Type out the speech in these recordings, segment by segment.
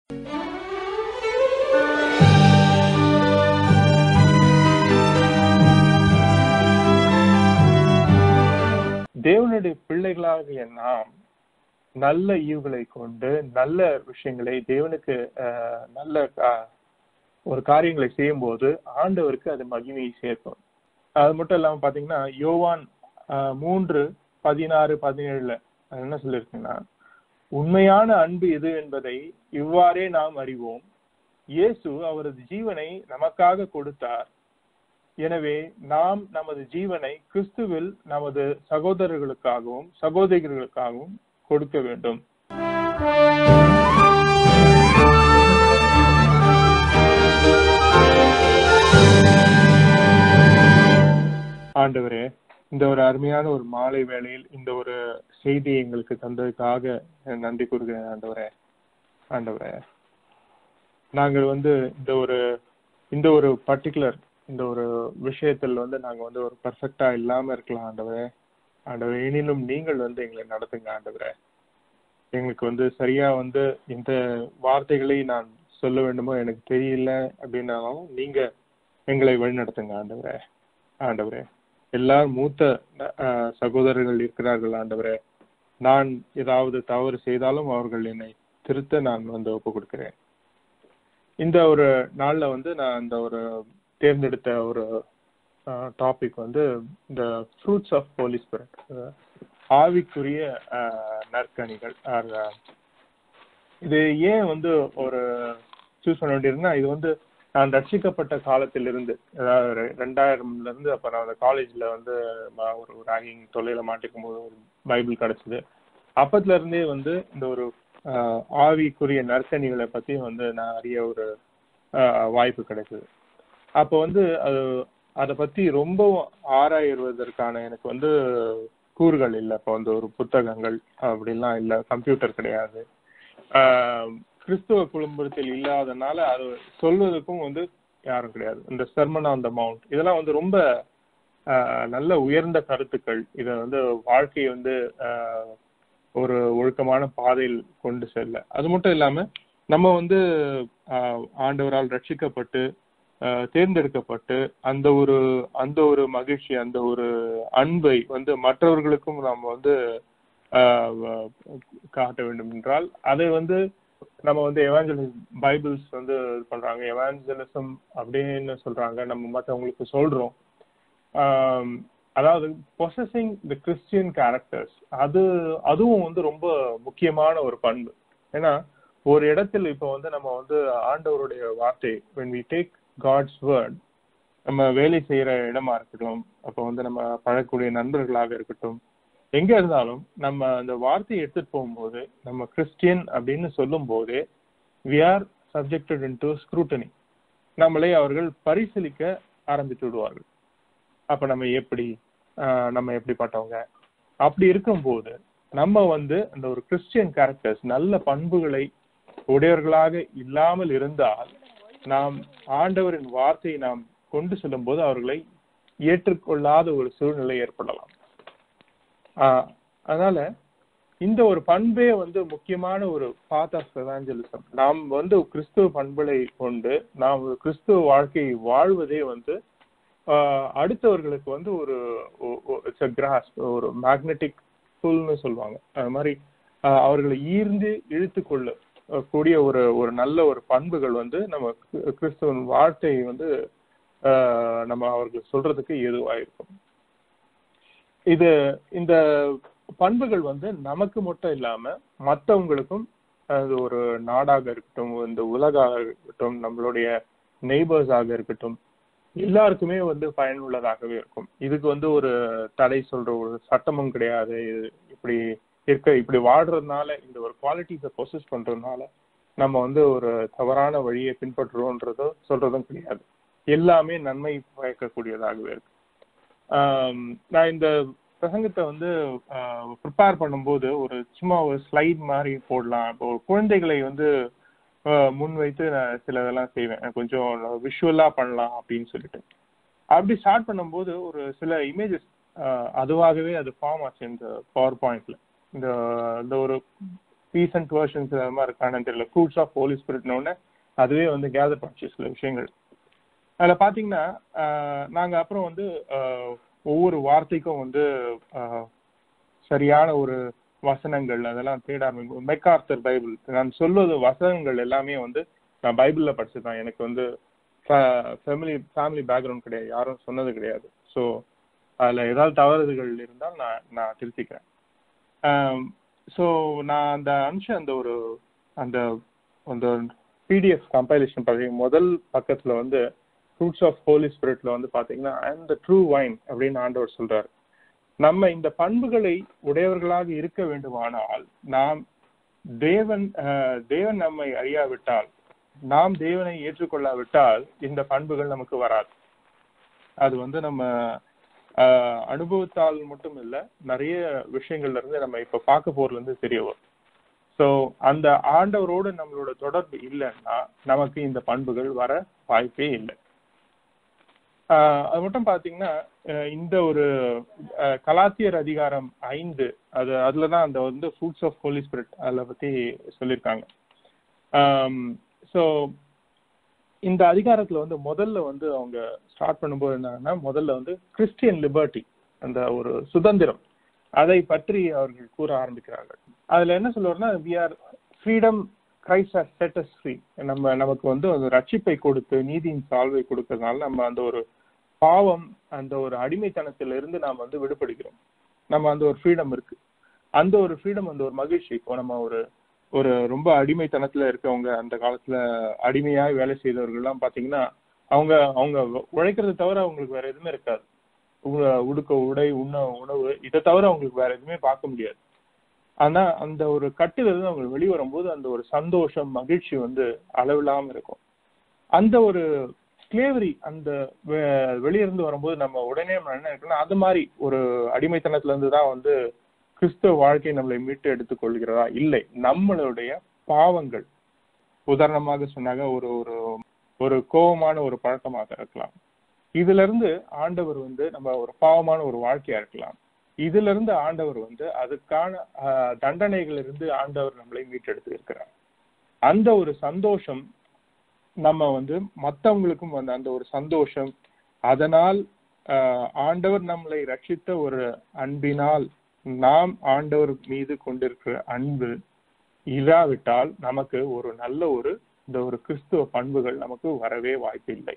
தேவனுடைய பிள்ளைகளாகிய நாம் நல்ல ஈவுகளை கொண்டு நல்ல விஷயங்களை தேவனுக்கு அஹ், நல்ல அஹ், ஒரு காரியங்களை செய்யும் போது ஆண்டவருக்கு அது மகிமையை சேர்க்கும் அது மட்டும் இல்லாம பாத்தீங்கன்னா யோவான் அஹ், மூன்று பதினாறு பதினேழுல அது என்ன சொல்லியிருக்குன்னா உண்மையான அன்பு எது என்பதை இவ்வாறே நாம் அறிவோம் இயேசு அவரது ஜீவனை நமக்காக கொடுத்தார் எனவே நாம் நமது ஜீவனை கிறிஸ்துவில் நமது சகோதரர்களுக்காகவும் சகோதரிகளுக்காகவும் கொடுக்க வேண்டும் ஆண்டவரே இந்த ஒரு அருமையான ஒரு மாலை வேளையில் இந்த ஒரு செய்தியை எங்களுக்கு தந்ததுக்காக நன்றி கூறுகிறேன் ஆண்டவரே ஆண்டவரே நாங்கள் வந்து இந்த ஒரு இந்த ஒரு பர்டிகுலர் இந்த ஒரு விஷயத்தில் வந்து நாங்க வந்து ஒரு பர்ஃபெக்டா இல்லாம இருக்கலாம் ஆண்டவரே ஆண்டவரே எனினும் நீங்கள் வந்து எங்களை நடத்துங்க ஆண்டவரே எங்களுக்கு வந்து சரியா வந்து இந்த வார்த்தைகளை நான் சொல்ல வேண்டுமோ எனக்கு தெரியல அப்படின்னாலும் நீங்க எங்களை வழிநடத்துங்க ஆண்டவரே ஆண்டவரே எல்லாரும் மூத்த அஹ், சகோதரர்கள் இருக்கிறார்கள் ஆண்டவரே நான் ஏதாவது தவறு செய்தாலும் அவர்கள் என்னை திருத்த நான் வந்து ஒப்பு கொடுக்கிறேன் இந்த ஒரு நாள்ல வந்து நான் இந்த ஒரு தேர்ந்தெடுத்த ஒரு டாபிக் வந்து இந்த ஃப்ரூட்ஸ் ஆஃப் ஹோலி ஸ்பிரிட் ஆவிக்குரிய அஹ், நற்கனிகள் or, அஹ், இது ஏன் வந்து ஒரு சூஸ் பண்ண வேண்டியிருக்குன்னா இது வந்து நான் ரட்சிக்கப்பட்ட காலத்திலிருந்து அதாவது ரெ- ரெண்டாயிரம்ல இருந்து அப்ப நான் அந்த காலேஜ்ல வந்து ம- ஒரு ராகிங் தொல்லையில மாட்டிக்கும் போது ஒரு பைபிள் கிடைச்சது அப்பத்துல இருந்தே வந்து இந்த ஒரு ஆஹ், ஆவிக்குரிய நற்கனிகளை பத்தி வந்து நான் அறிய ஒரு ஆஹ், வாய்ப்பு கிடைச்சது அப்போ வந்து அது அதை பத்தி ரொம்ப ஆராய்வதற்கான எனக்கு வந்து கூறுகள் இல்லை இப்போ வந்து ஒரு புத்தகங்கள் அப்படிலாம் இல்லை கம்ப்யூட்டர் கிடையாது ஆஹ், கிறிஸ்துவ குடும்பத்தில் இல்லாதனால அது சொல்வதற்கும் வந்து யாரும் கிடையாது இந்த சர்மன் ஆன் த மவுண்ட் இதெல்லாம் வந்து ரொம்ப ஆஹ், நல்ல உயர்ந்த கருத்துக்கள் இதை வந்து வாழ்க்கையை வந்து ஆஹ், ஒரு ஒழுக்கமான பாதையில் கொண்டு செல்ல அது மட்டும் இல்லாம நம்ம வந்து ஆஹ், ஆண்டவரால் ரட்சிக்கப்பட்டு ஆஹ், தேர்ந்தெடுக்கப்பட்டு அந்த ஒரு அந்த ஒரு மகிழ்ச்சி அந்த ஒரு அன்பை வந்து மற்றவர்களுக்கும் நம்ம வந்து ஆஹ், வ- காட்ட வேண்டும் என்றால் அதை வந்து நம்ம வந்து எவாஞ்சலிஸ் பைபிள்ஸ் வந்து இது பண்றாங்க எவாஞ்சலிசம் அப்படின்னு சொல்றாங்க நம்ம மற்றவங்களுக்கு சொல்றோம் ஆம், அதாவது பொசஸிங் த கிறிஸ்டியன் கேரக்டர்ஸ் அது அதுவும் வந்து ரொம்ப முக்கியமான ஒரு பண்பு ஏன்னா ஒரு இடத்தில் இப்போ வந்து நம்ம வந்து ஆண்டவருடைய வார்த்தை when we take God's word நம்ம வேலை செய்யற இடமா இருக்கட்டும் அப்போ வந்து நம்ம பழகக்கூடிய நண்பர்களாக இருக்கட்டும் எங்க இருந்தாலும் நம்ம அந்த வார்த்தையை எடுத்துட்டு போகும்போது நம்ம கிறிஸ்டியன் அப்படின்னு சொல்லும் போதே we are subjected into scrutiny நம்மளை அவர்கள் பரிசீலிக்க ஆரம்பித்து விடுவார்கள் அப்ப நம்ம எப்படி ஆஹ் நம்ம எப்படிப்பட்டவங்க அப்படி இருக்கும்போது நம்ம வந்து அந்த ஒரு கிறிஸ்டியன் கேரக்டர்ஸ் நல்ல பண்புகளை உடையவர்களாக இல்லாமல் இருந்தால் நாம் ஆண்டவரின் வார்த்தையை நாம் கொண்டு செல்லும் போது அவர்களை ஏற்றுக்கொள்ளாத ஒரு சூழ்நிலை ஏற்படலாம் ஆஹ் அதனால இந்த ஒரு பண்பே வந்து முக்கியமான ஒரு பாத் ஆஃப் எவாஞ்சலிசம் நாம் வந்து கிறிஸ்துவ பண்புகளை கொண்டு நாம் ஒரு கிறிஸ்துவ வாழ்க்கையை வாழ்வதே வந்து ஆஹ் அடுத்தவர்களுக்கு வந்து ஒரு இட்ஸ் கிராஸ் ஒரு மேக்னெட்டிக் புல்னு சொல்லுவாங்க அது மாதிரி ஆஹ் அவர்களை ஈர்ந்து இழுத்து கொள்ள அஹ் கூடிய ஒரு ஒரு நல்ல ஒரு பண்புகள் வந்து நம்ம கிறிஸ்து- கிறிஸ்துவன் வார்த்தையை வந்து ஆஹ் நம்ம அவர்களுக்கு சொல்றதுக்கு ஏதுவா இருக்கும் இது இந்த பண்புகள் வந்து நமக்கு மட்டும் இல்லாம மற்றவங்களுக்கும் அது ஒரு நாடாக இருக்கட்டும் இந்த உலகாக இருக்கட்டும் நம்மளுடைய நெய்பர்ஸாக இருக்கட்டும் எல்லாருக்குமே வந்து பயனுள்ளதாகவே இருக்கும் இதுக்கு வந்து ஒரு தடை சொல்ற ஒரு சட்டமும் கிடையாது இது இப்படி இருக்க இப்படி வாழ்றதுனால இந்த ஒரு குவாலிட்டிஸை பொசஸ் பண்றதுனால நம்ம வந்து ஒரு தவறான வழியை பின்பற்றுறோன்றதோ சொல்றதும் கிடையாது எல்லாமே நன்மை பயக்கக்கூடியதாகவே இருக்கு ஆம், நான் இந்த பிரசங்கத்தை வந்து ப்ரிப்பேர் பண்ணும்போது ஒரு சும்மா ஒரு ஸ்லைட் மாதிரி போடலாம் இப்போ ஒரு குழந்தைகளை வந்து ஆஹ், முன்வைத்து நான் சில இதெல்லாம் செய்வேன் கொஞ்சம் விஷுவலா பண்ணலாம் அப்படின்னு சொல்லிட்டு அப்படி ஸ்டார்ட் பண்ணும்போது ஒரு சில இமேஜஸ் அதுவாகவே அது ஃபார்ம் ஆச்சு இந்த பவர் பாயிண்ட்ல இந்த இந்த ஒரு ரீசெண்ட் வேர்ஷன்ஸ் அது மாதிரி இருக்கானு தெரியல ஃப்ரூட்ஸ் ஆஃப் ஹோலி ஸ்பிரிட்னு அதுவே வந்து கேதர் பண்ணிச்சு சில விஷயங்கள் அதில் பார்த்தீங்கன்னா ஆஹ், நாங்க அப்புறம் வந்து ஆஹ், ஒவ்வொரு வார்த்தைக்கும் வந்து ஆஹ், சரியான ஒரு வசனங்கள் அதெல்லாம் தேட ஆரம்பிக்கும் மெக்கார்த்தர் பைபிள் நான் சொல்வது வசனங்கள் எல்லாமே வந்து நான் பைபிள்ல படிச்சதுதான் எனக்கு வந்து ஃபேமிலி ஃபேமிலி பேக்ரவுண்ட் கிடையாது யாரும் சொன்னது கிடையாது ஸோ அதுல ஏதாவது தவறுகள் இருந்தால் நான் நான் திருத்திக்கிறேன் ஸோ நான் அந்த அனுப்பிச்ச அந்த ஒரு அந்த அந்த பிடிஎஃப் கம்பைலேஷன் பார்த்தீங்க முதல் பக்கத்துல வந்து ஃப்ரூட்ஸ் ஆஃப் ஹோலி ஸ்பிரிட்ல வந்து பாத்தீங்கன்னா அண்ட் த ட்ரூ வைன் அப்படின்னு ஆண்டவர் சொல்றாரு நம்ம இந்த பண்புகளை உடையவர்களாக இருக்க வேண்டுமானால் நாம் தேவன் அஹ், தேவன் நம்மை அறியாவிட்டால் நாம் தேவனை ஏற்றுக்கொள்ளாவிட்டால் இந்த பண்புகள் நமக்கு வராது அது வந்து நம்ம ஆஹ், அனுபவத்தால் மட்டும் இல்ல நிறைய விஷயங்கள்ல இருந்து நம்ம இப்ப பார்க்க போறதுல இருந்து தெரிய வரும் ஸோ அந்த ஆண்டவரோடு நம்மளோட தொடர்பு இல்லைன்னா நமக்கு இந்த பண்புகள் வர வாய்ப்பே இல்லை ஆஹ் அது மட்டும் பாத்தீங்கன்னா அஹ் இந்த ஒரு அஹ் கலாத்தியர் அதிகாரம் ஐந்து அது அதுலதான் அந்த வந்து ஃப்ரூட்ஸ் ஆஃப் ஹோலி ஸ்பிரிட் அதுல பத்தி சொல்லியிருக்காங்க ஸோ இந்த அதிகாரத்துல வந்து முதல்ல வந்து அவங்க ஸ்டார்ட் பண்ணும்போது என்னன்னா முதல்ல வந்து கிறிஸ்டியன் லிபர்ட்டி அந்த ஒரு சுதந்திரம் அதை பற்றி அவர்கள் கூற ஆரம்பிக்கிறார்கள் அதுல என்ன சொல்லுவாருன்னா we are freedom Christ has set us free நம்ம நமக்கு வந்து ஒரு ரட்சிப்பை கொடுத்து நீதியின் சால்வை கொடுக்கறதுனால நம்ம அந்த ஒரு பாவம் அந்த ஒரு அடிமைத்தனத்திலிருந்து நாம் வந்து விடுபடுகிறோம் நம்ம அந்த ஒரு ஃப்ரீடம் இருக்கு அந்த ஒரு ஃப்ரீடம் அந்த ஒரு மகிழ்ச்சி இப்போ நம்ம ஒரு ஒரு ரொம்ப அடிமைத்தனத்துல இருக்கவங்க அந்த காலத்துல அடிமையாய் வேலை செய்தவர்கள் எல்லாம் பாத்தீங்கன்னா அவங்க அவங்க உழைக்கிறத தவிர அவங்களுக்கு வேற எதுவுமே இருக்காது உ- உடுக்க உடை உண்ண உணவு இதை தவிர அவங்களுக்கு வேற எதுவுமே பார்க்க முடியாது ஆனா அந்த ஒரு கட்டுல இருந்து அவங்க வெளியே வரும்போது அந்த ஒரு சந்தோஷம் மகிழ்ச்சி வந்து அளவில்லாம இருக்கும் அந்த ஒரு ஸ்லேவரி அந்த வெ- வெளிய இருந்து வரும்போது நம்ம உடனே நம்ம என்ன இருக்குன்னா அது மாதிரி ஒரு அடிமைத்தனத்துல இருந்து தான் வந்து கிறிஸ்தவ வாழ்க்கை நம்மளை மீட்டு எடுத்துக் கொள்கிறதா இல்லை நம்மளுடைய பாவங்கள் உதாரணமாக சொன்னாங்க ஒரு ஒரு ஒரு கோபமான ஒரு பழக்கமாக இருக்கலாம் இதுல இருந்து ஆண்டவர் வந்து நம்ம ஒரு பாவமான ஒரு வாழ்க்கையா இருக்கலாம் இதுல இருந்து ஆண்டவர் வந்து அதுக்கான ஆஹ், தண்டனைகளிலிருந்து ஆண்டவர் நம்மளை மீட்டெடுத்து இருக்கிறார் அந்த ஒரு சந்தோஷம் நம்ம வந்து மத்தவங்களுக்கும் வந்து அந்த ஒரு சந்தோஷம் அதனால் ஆஹ், ஆண்டவர் நம்மளை ரட்சித்த ஒரு அன்பினால் நாம் ஆண்டவர் மீது கொண்டிருக்கிற அன்பு இல்லாவிட்டால் நமக்கு ஒரு நல்ல ஒரு இந்த ஒரு கிறிஸ்துவ பண்புகள் நமக்கு வரவே வாய்ப்பில்லை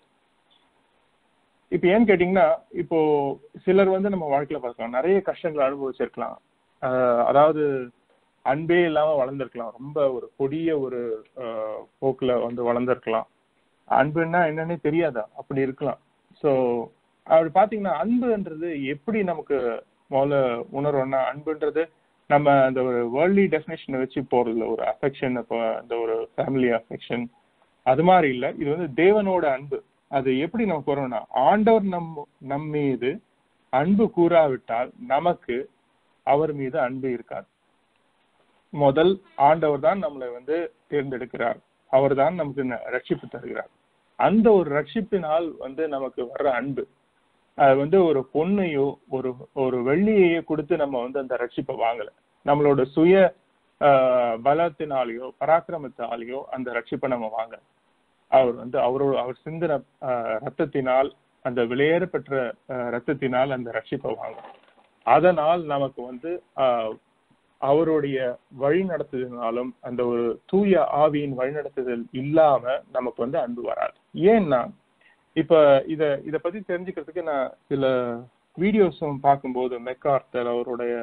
இப்ப ஏன்னு கேட்டீங்கன்னா இப்போ சிலர் வந்து நம்ம வாழ்க்கையில பார்க்கலாம் நிறைய கஷ்டங்களை அனுபவிச்சிருக்கலாம் ஆஹ் அதாவது அன்பே இல்லாம வளர்ந்திருக்கலாம் ரொம்ப ஒரு கொடிய ஒரு ஆஹ் போக்குல வந்து வளர்ந்திருக்கலாம் அன்புன்னா என்னன்னே தெரியாதா அப்படி இருக்கலாம் சோ அப்படி பாத்தீங்கன்னா அன்புன்றது எப்படி நமக்கு முதல்ல உணர்வோம்னா அன்புன்றது நம்ம அந்த ஒரு வேர்ல்ட்லி டெஃபினேஷனை வச்சு போறதுல ஒரு அஃபெக்ஷன் இப்போ அந்த ஒரு ஃபேமிலி அஃபெக்ஷன் அது மாதிரி இல்ல இது வந்து தேவனோட அன்பு அது எப்படி நமக்கு வரும்னா ஆண்டவர் நம் நம் மீது அன்பு கூறாவிட்டால் நமக்கு அவர் மீது அன்பு இருக்காது முதல் ஆண்டவர் தான் நம்மளை வந்து தேர்ந்தெடுக்கிறார் அவர் தான் நமக்கு ந- ரட்சிப்பு தருகிறார் அந்த ஒரு ரட்சிப்பினால் வந்து நமக்கு வர்ற அன்பு அது வந்து ஒரு பொண்ணையோ ஒரு ஒரு வெள்ளியையோ கொடுத்து நம்ம வந்து அந்த ரட்சிப்பை வாங்கல நம்மளோட சுய ஆஹ், பலத்தினாலேயோ பராக்கிரமத்தாலேயோ அந்த ரட்சிப்பை நம்ம வாங்க அவர் வந்து அவரோட அவர் சிந்தின ஆஹ், ரத்தத்தினால் அந்த விலையேற பெற்ற ஆஹ், ரத்தத்தினால் அந்த ரட்சிப்பை வாங்க அதனால் நமக்கு வந்து ஆஹ், அவருடைய வழி நடத்துதலினாலும் அந்த ஒரு தூய ஆவியின் வழிநடத்துதல் இல்லாம நமக்கு வந்து அன்பு வராது ஏன்னா இப்ப இத இத பத்தி தெரிஞ்சுக்கிறதுக்கு நான் சில வீடியோஸும் பார்க்கும்போது மெக்கார்த்தர் அவருடைய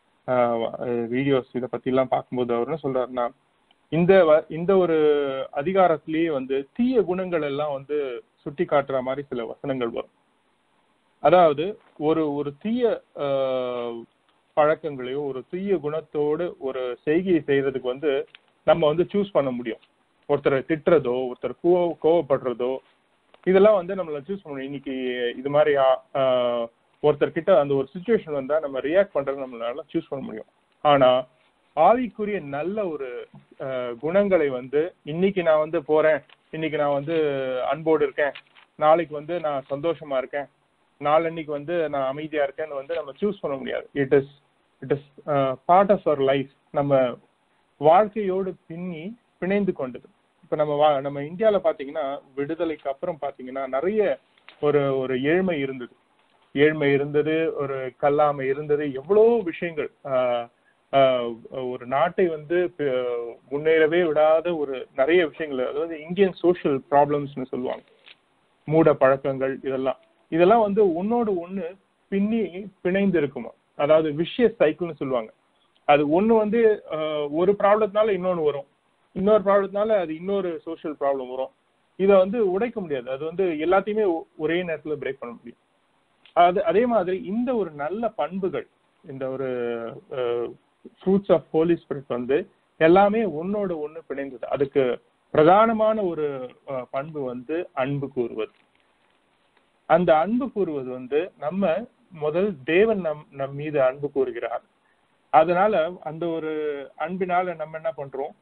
வீடியோஸ் இத பத்தி எல்லாம் பார்க்கும்போது அவர் என்ன சொல்றாருன்னா இந்த வ- இந்த ஒரு அதிகாரத்திலேயே வந்து தீய குணங்கள் எல்லாம் வந்து சுட்டி காட்டுற மாதிரி சில வசனங்கள் வரும் அதாவது ஒரு ஒரு தீய ஆஹ், பழக்கங்களையோ ஒரு தீய குணத்தோடு ஒரு செய்கையை செய்யறதுக்கு வந்து நம்ம வந்து சூஸ் பண்ண முடியும் ஒருத்தரை திட்டுறதோ ஒருத்தர் கோவ கோவப்படுறதோ இதெல்லாம் வந்து நம்மள சூஸ் பண்ண முடியும் இன்னைக்கு இது மாதிரி ஆஹ், ஒருத்தர் கிட்ட அந்த ஒரு சுச்சுவேஷன் வந்தா நம்ம ரியாக்ட் பண்றது நம்மளால சூஸ் பண்ண முடியும் ஆனா ஆவிக்குரிய நல்ல ஒரு ஆஹ், குணங்களை வந்து இன்னைக்கு நான் வந்து போறேன் இன்னைக்கு நான் வந்து அன்போடு இருக்கேன் நாளைக்கு வந்து நான் சந்தோஷமா இருக்கேன் நாளன்னைக்கு வந்து நான் அமைதியா இருக்கேன்னு வந்து நம்ம சூஸ் பண்ண முடியாது it is it is part of our life நம்ம வாழ்க்கையோடு பின்னி பிணைந்து கொண்டது இப்ப நம்ம வா- நம்ம இந்தியால பாத்தீங்கன்னா விடுதலைக்கு அப்புறம் பாத்தீங்கன்னா நிறைய ஒரு ஒரு ஏழ்மை இருந்தது ஏழ்மை இருந்தது ஒரு கல்லாமை இருந்தது எவ்வளவோ விஷயங்கள் ஆஹ் ஆஹ் ஒரு நாட்டை வந்து ப- முன்னேறவே விடாத ஒரு நிறைய விஷயங்கள் அதாவது இந்தியன் சோஷியல் ப்ராப்ளம்ஸ்னு சொல்லுவாங்க மூட பழக்கங்கள் இதெல்லாம் இதெல்லாம் வந்து ஒன்னோடு ஒண்ணு பின்னி பிணைந்து இருக்குமா அதாவது விஷய சைக்கிள்னு சொல்லுவாங்க அது ஒண்ணு வந்து ஆஹ், ஒரு ப்ராப்ளத்தினால இன்னொன்னு வரும் இன்னொரு ப்ராப்ளத்தினால அது இன்னொரு சோஷியல் ப்ராப்ளம் வரும் இதை வந்து உடைக்க முடியாது அது வந்து எல்லாத்தையுமே ஒ- ஒரே நேரத்துல பிரேக் பண்ண முடியும் அது அதே மாதிரி இந்த ஒரு நல்ல பண்புகள் இந்த ஒரு ஃப்ரூட்ஸ் ஆஃப் ஹோலி ஸ்பிரிட் வந்து எல்லாமே ஒன்னோட ஒண்ணு பிணைந்தது அதுக்கு பிரதானமான ஒரு அஹ், பண்பு வந்து அன்பு கூறுவது அந்த அன்பு கூறுவது வந்து நம்ம முதல் தேவன் நம் நம் மீது அன்பு கூறுகிறார் அதனால அந்த ஒரு அன்பினால நம்ம என்ன பண்றோம்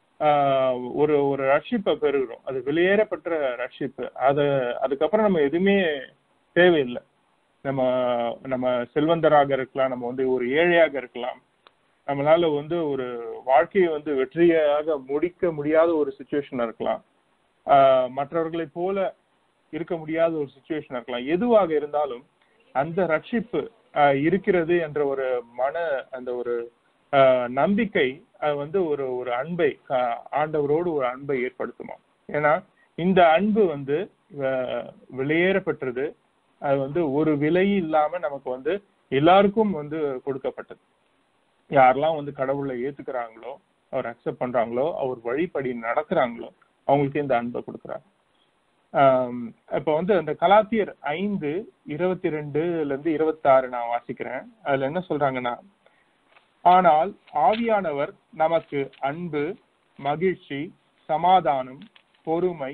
ஆஹ் ஒரு ஒரு ரட்சிப்பை பெறுகிறோம் அது வெளியேறப்பட்ட ரட்சிப்பு அது அதுக்கப்புறம் நம்ம எதுவுமே தேவையில்லை நம்ம நம்ம செல்வந்தராக இருக்கலாம் நம்ம வந்து ஒரு ஏழையாக இருக்கலாம் நம்மளால வந்து ஒரு வாழ்க்கையை வந்து வெற்றியாக முடிக்க முடியாத ஒரு சுச்சுவேஷன் இருக்கலாம் ஆஹ் மற்றவர்களைப் போல இருக்க முடியாத ஒரு சுச்சுவேஷன் இருக்கலாம் எதுவாக இருந்தாலும் அந்த ரட்சிப்பு ஆஹ் இருக்கிறது என்ற ஒரு மன அந்த ஒரு ஆஹ் நம்பிக்கை அது வந்து ஒரு ஒரு அன்பை ஆஹ் ஆண்டவரோடு ஒரு அன்பை ஏற்படுத்துமா ஏன்னா இந்த அன்பு வந்து ஆஹ் வெளியேறப்பட்டது அது வந்து ஒரு விலை இல்லாம நமக்கு வந்து எல்லாருக்கும் வந்து கொடுக்கப்பட்டது யாரெல்லாம் வந்து கடவுளை ஏத்துக்கிறாங்களோ அவர் அக்செப்ட் பண்றாங்களோ அவர் வழிப்படி நடக்கிறாங்களோ அவங்களுக்கு இந்த அன்பை கொடுக்குறாங்க ஆம், இப்ப வந்து அந்த கலாத்தியர் ஐந்து இருபத்தி ரெண்டுல இருந்து இருபத்தி ஆறு நான் வாசிக்கிறேன் அதுல என்ன சொல்றாங்கன்னா ஆனால் ஆவியானவர் நமக்கு அன்பு மகிழ்ச்சி சமாதானம் பொறுமை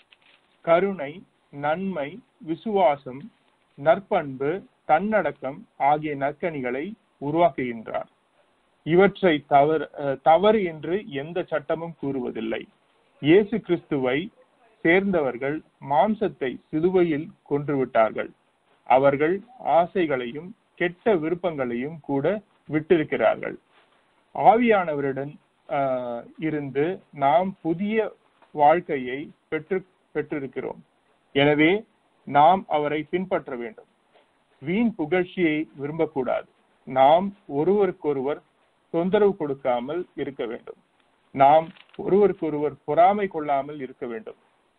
கருணை நன்மை விசுவாசம் நற்பண்பு தன்னடக்கம் ஆகிய நற்கனிகளை உருவாக்குகின்றார் இவற்றை தவறு அஹ், தவறு என்று எந்த சட்டமும் கூறுவதில்லை இயேசு கிறிஸ்துவை சேர்ந்தவர்கள் மாம்சத்தை சிலுவையில் கொன்று விட்டார்கள் அவர்கள் ஆசைகளையும் கெட்ட விருப்பங்களையும் கூட விட்டிருக்கிறார்கள் ஆவியானவருடன் ஆஹ், இருந்து நாம் புதிய வாழ்க்கையை பெற்று பெற்றிருக்கிறோம் எனவே நாம் அவரை பின்பற்ற வேண்டும் வீண் புகழ்ச்சியை விரும்பக்கூடாது நாம் ஒருவருக்கொருவர் தொந்தரவு கொடுக்காமல் இருக்க வேண்டும் நாம் ஒருவருக்கொருவர் பொறாமை கொள்ளாமல் இருக்க வேண்டும்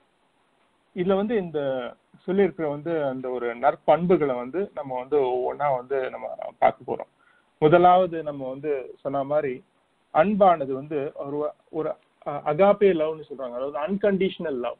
இதுல வந்து இந்த சொல்லியிருக்கிற வந்து அந்த ஒரு நற்பண்புகளை வந்து நம்ம வந்து ஒவ்வொன்றா வந்து நம்ம பார்க்க போறோம் முதலாவது நம்ம வந்து சொன்ன மாதிரி அன்பானது வந்து ஒரு ஒரு அகாப்பே லவ்னு சொல்றாங்க அதாவது அன்கண்டிஷனல் லவ்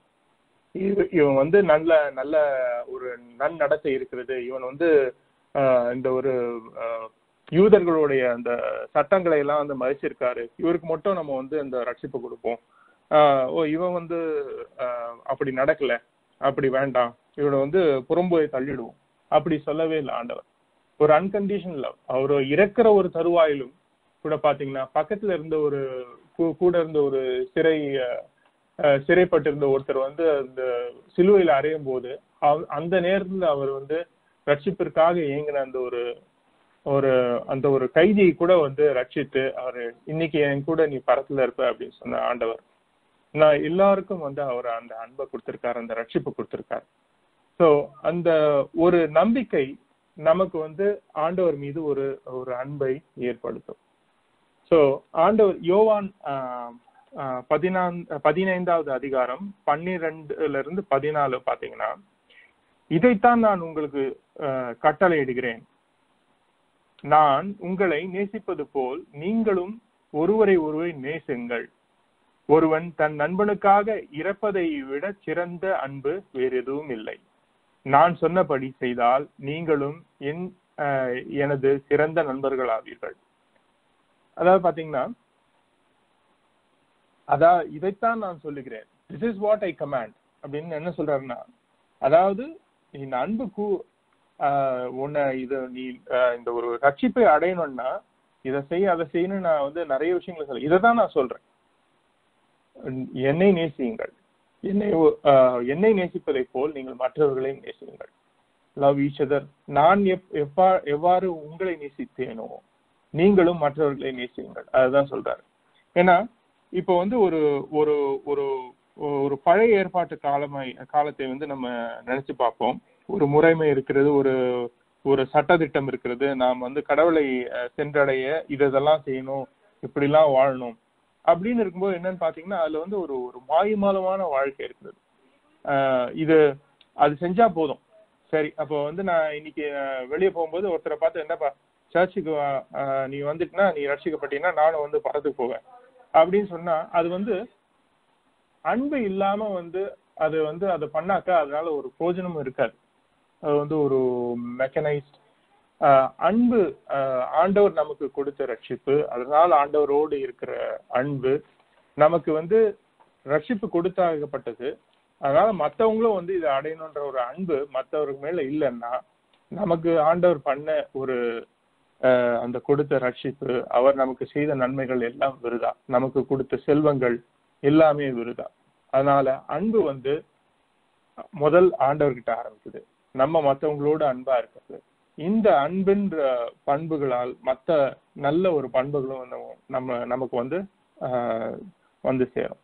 இவன் வந்து நல்ல நல்ல ஒரு நன்னடத்தை இருக்கிறது இவன் வந்து ஆஹ், இந்த ஒரு ஆஹ், யூதர்களுடைய அந்த சட்டங்களை எல்லாம் வந்து மதிச்சிருக்காரு இவருக்கு மட்டும் நம்ம வந்து இந்த ரட்சிப்பு கொடுப்போம் ஆஹ், ஓ இவன் வந்து ஆஹ், அப்படி நடக்கல அப்படி வேண்டாம் இவனை வந்து புறம்போய் தள்ளிடுவோம் அப்படி சொல்லவே இல்லை ஆண்டவர் ஒரு அன்கண்டிஷன் லவ் அவர் இறக்குற ஒரு தருவாயிலும் கூட பாத்தீங்கன்னா பக்கத்துல இருந்த ஒரு கூ- கூட இருந்த ஒரு சிறை அஹ், அஹ், சிறைப்பட்டிருந்த ஒருத்தர் வந்து அந்த சிலுவையில அறையும் போது அவ- அந்த நேரத்துல அவர் வந்து ரட்சிப்பிற்காக இயங்கின அந்த ஒரு ஒரு அந்த ஒரு கைதியை கூட வந்து ரட்சித்து அவர் இன்னைக்கு என் கூட நீ பரத்துல இருப்ப அப்படின்னு சொன்ன ஆண்டவர் நான் எல்லாருக்கும் வந்து அவர் அந்த அன்பை கொடுத்திருக்காரு அந்த ரட்சிப்பை கொடுத்திருக்காரு சோ அந்த ஒரு நம்பிக்கை நமக்கு வந்து ஆண்டவர் மீது ஒரு ஒரு அன்பை ஏற்படுத்தும் சோ ஆண்டவர் யோவான் ஆஹ், ஆஹ், பதினான் பதினைந்தாவது அதிகாரம் பன்னிரெண்டுல இருந்து பதினாலு பாத்தீங்கன்னா இதைத்தான் நான் உங்களுக்கு ஆஹ், கட்டளையிடுகிறேன் நான் உங்களை நேசிப்பது போல் நீங்களும் ஒருவரை ஒருவர் நேசுங்கள் ஒருவன் தன் நண்பனுக்காக இறப்பதை விட சிறந்த அன்பு வேறு எதுவும் இல்லை நான் சொன்னபடி செய்தால் நீங்களும் என் ஆஹ், எனது சிறந்த நண்பர்களாவீர்கள் அதாவது பாத்தீங்கன்னா அதான் இதைத்தான் நான் சொல்லுகிறேன் this is what I command அப்படின்னு என்ன சொல்றாருன்னா அதாவது இந்த அன்பு கூ ஆஹ் உன்னை இது நீ ஆஹ் இந்த ஒரு ரட்சிப்பை அடையணும்னா இதை செய் அதை செய்யணும் நான் வந்து நிறைய விஷயங்களை சொல்ல இதை தான் நான் சொல்றேன் என்னை நேசியுங்கள் என்னை ஒ- ஆஹ் என்னை நேசிப்பதை போல் நீங்கள் மற்றவர்களையும் நேசியுங்கள் லவ் ஈச் அதர் நான் எப் எவ்வா- எவ்வாறு உங்களை நேசித்தேனோ நீங்களும் மற்றவர்களை நேசியுங்கள் அதுதான் சொல்றாரு ஏன்னா இப்போ வந்து ஒரு ஒரு ஒரு ஒரு பழைய ஏற்பாட்டு காலமை காலத்தை வந்து நம்ம நினைச்சு பார்ப்போம் ஒரு முறைமை இருக்கிறது ஒரு ஒரு சட்டதிட்டம் இருக்கிறது நாம் வந்து கடவுளை அஹ், சென்றடைய இது இதெல்லாம் செய்யணும் இப்படிலாம் வாழணும் அப்படின்னு இருக்கும்போது என்னன்னு பாத்தீங்கன்னா அதுல வந்து ஒரு ஒரு மாயுமாலமான வாழ்க்கை இருக்குது ஆஹ் இது அது செஞ்சா போதும் சரி அப்போ வந்து நான் இன்னைக்கு அஹ், வெளியே போகும்போது ஒருத்தரை பார்த்து என்னப்பா சர்ச்சுக்கு வா, ஆஹ், நீ வந்துட்டுனா நீ ரட்சிக்கப்பட்டீங்கன்னா நானும் வந்து படத்துக்கு போவேன் அப்படின்னு சொன்னா அது வந்து அன்பு இல்லாம வந்து அது வந்து அதை பண்ணாக்கா அதனால ஒரு பிரயோஜனமும் இருக்காது அது வந்து ஒரு மெக்கனைஸ்ட் அன்பு ஆஹ், ஆண்டவர் நமக்கு கொடுத்த ரட்சிப்பு அதனால ஆண்டவரோடு இருக்கிற அன்பு நமக்கு வந்து ரட்சிப்பு கொடுத்தாகப்பட்டது அதனால மத்தவங்களும் வந்து இதை அடையணுன்ற ஒரு அன்பு மத்தவருக்கு மேல இல்லைன்னா நமக்கு ஆண்டவர் பண்ண ஒரு ஆஹ், அந்த கொடுத்த ரட்சிப்பு அவர் நமக்கு செய்த நன்மைகள் எல்லாம் விருதா நமக்கு கொடுத்த செல்வங்கள் எல்லாமே விருதா அதனால அன்பு வந்து முதல் ஆண்டவர்கிட்ட ஆரம்பிக்குது நம்ம மத்தவங்களோட அன்பா இருக்கிறது இந்த அன்பின்ற பண்புகளால் மத்த நல்ல ஒரு பண்புகளும் வந்து நம்ம நமக்கு வந்து ஆஹ், வந்து சேரும்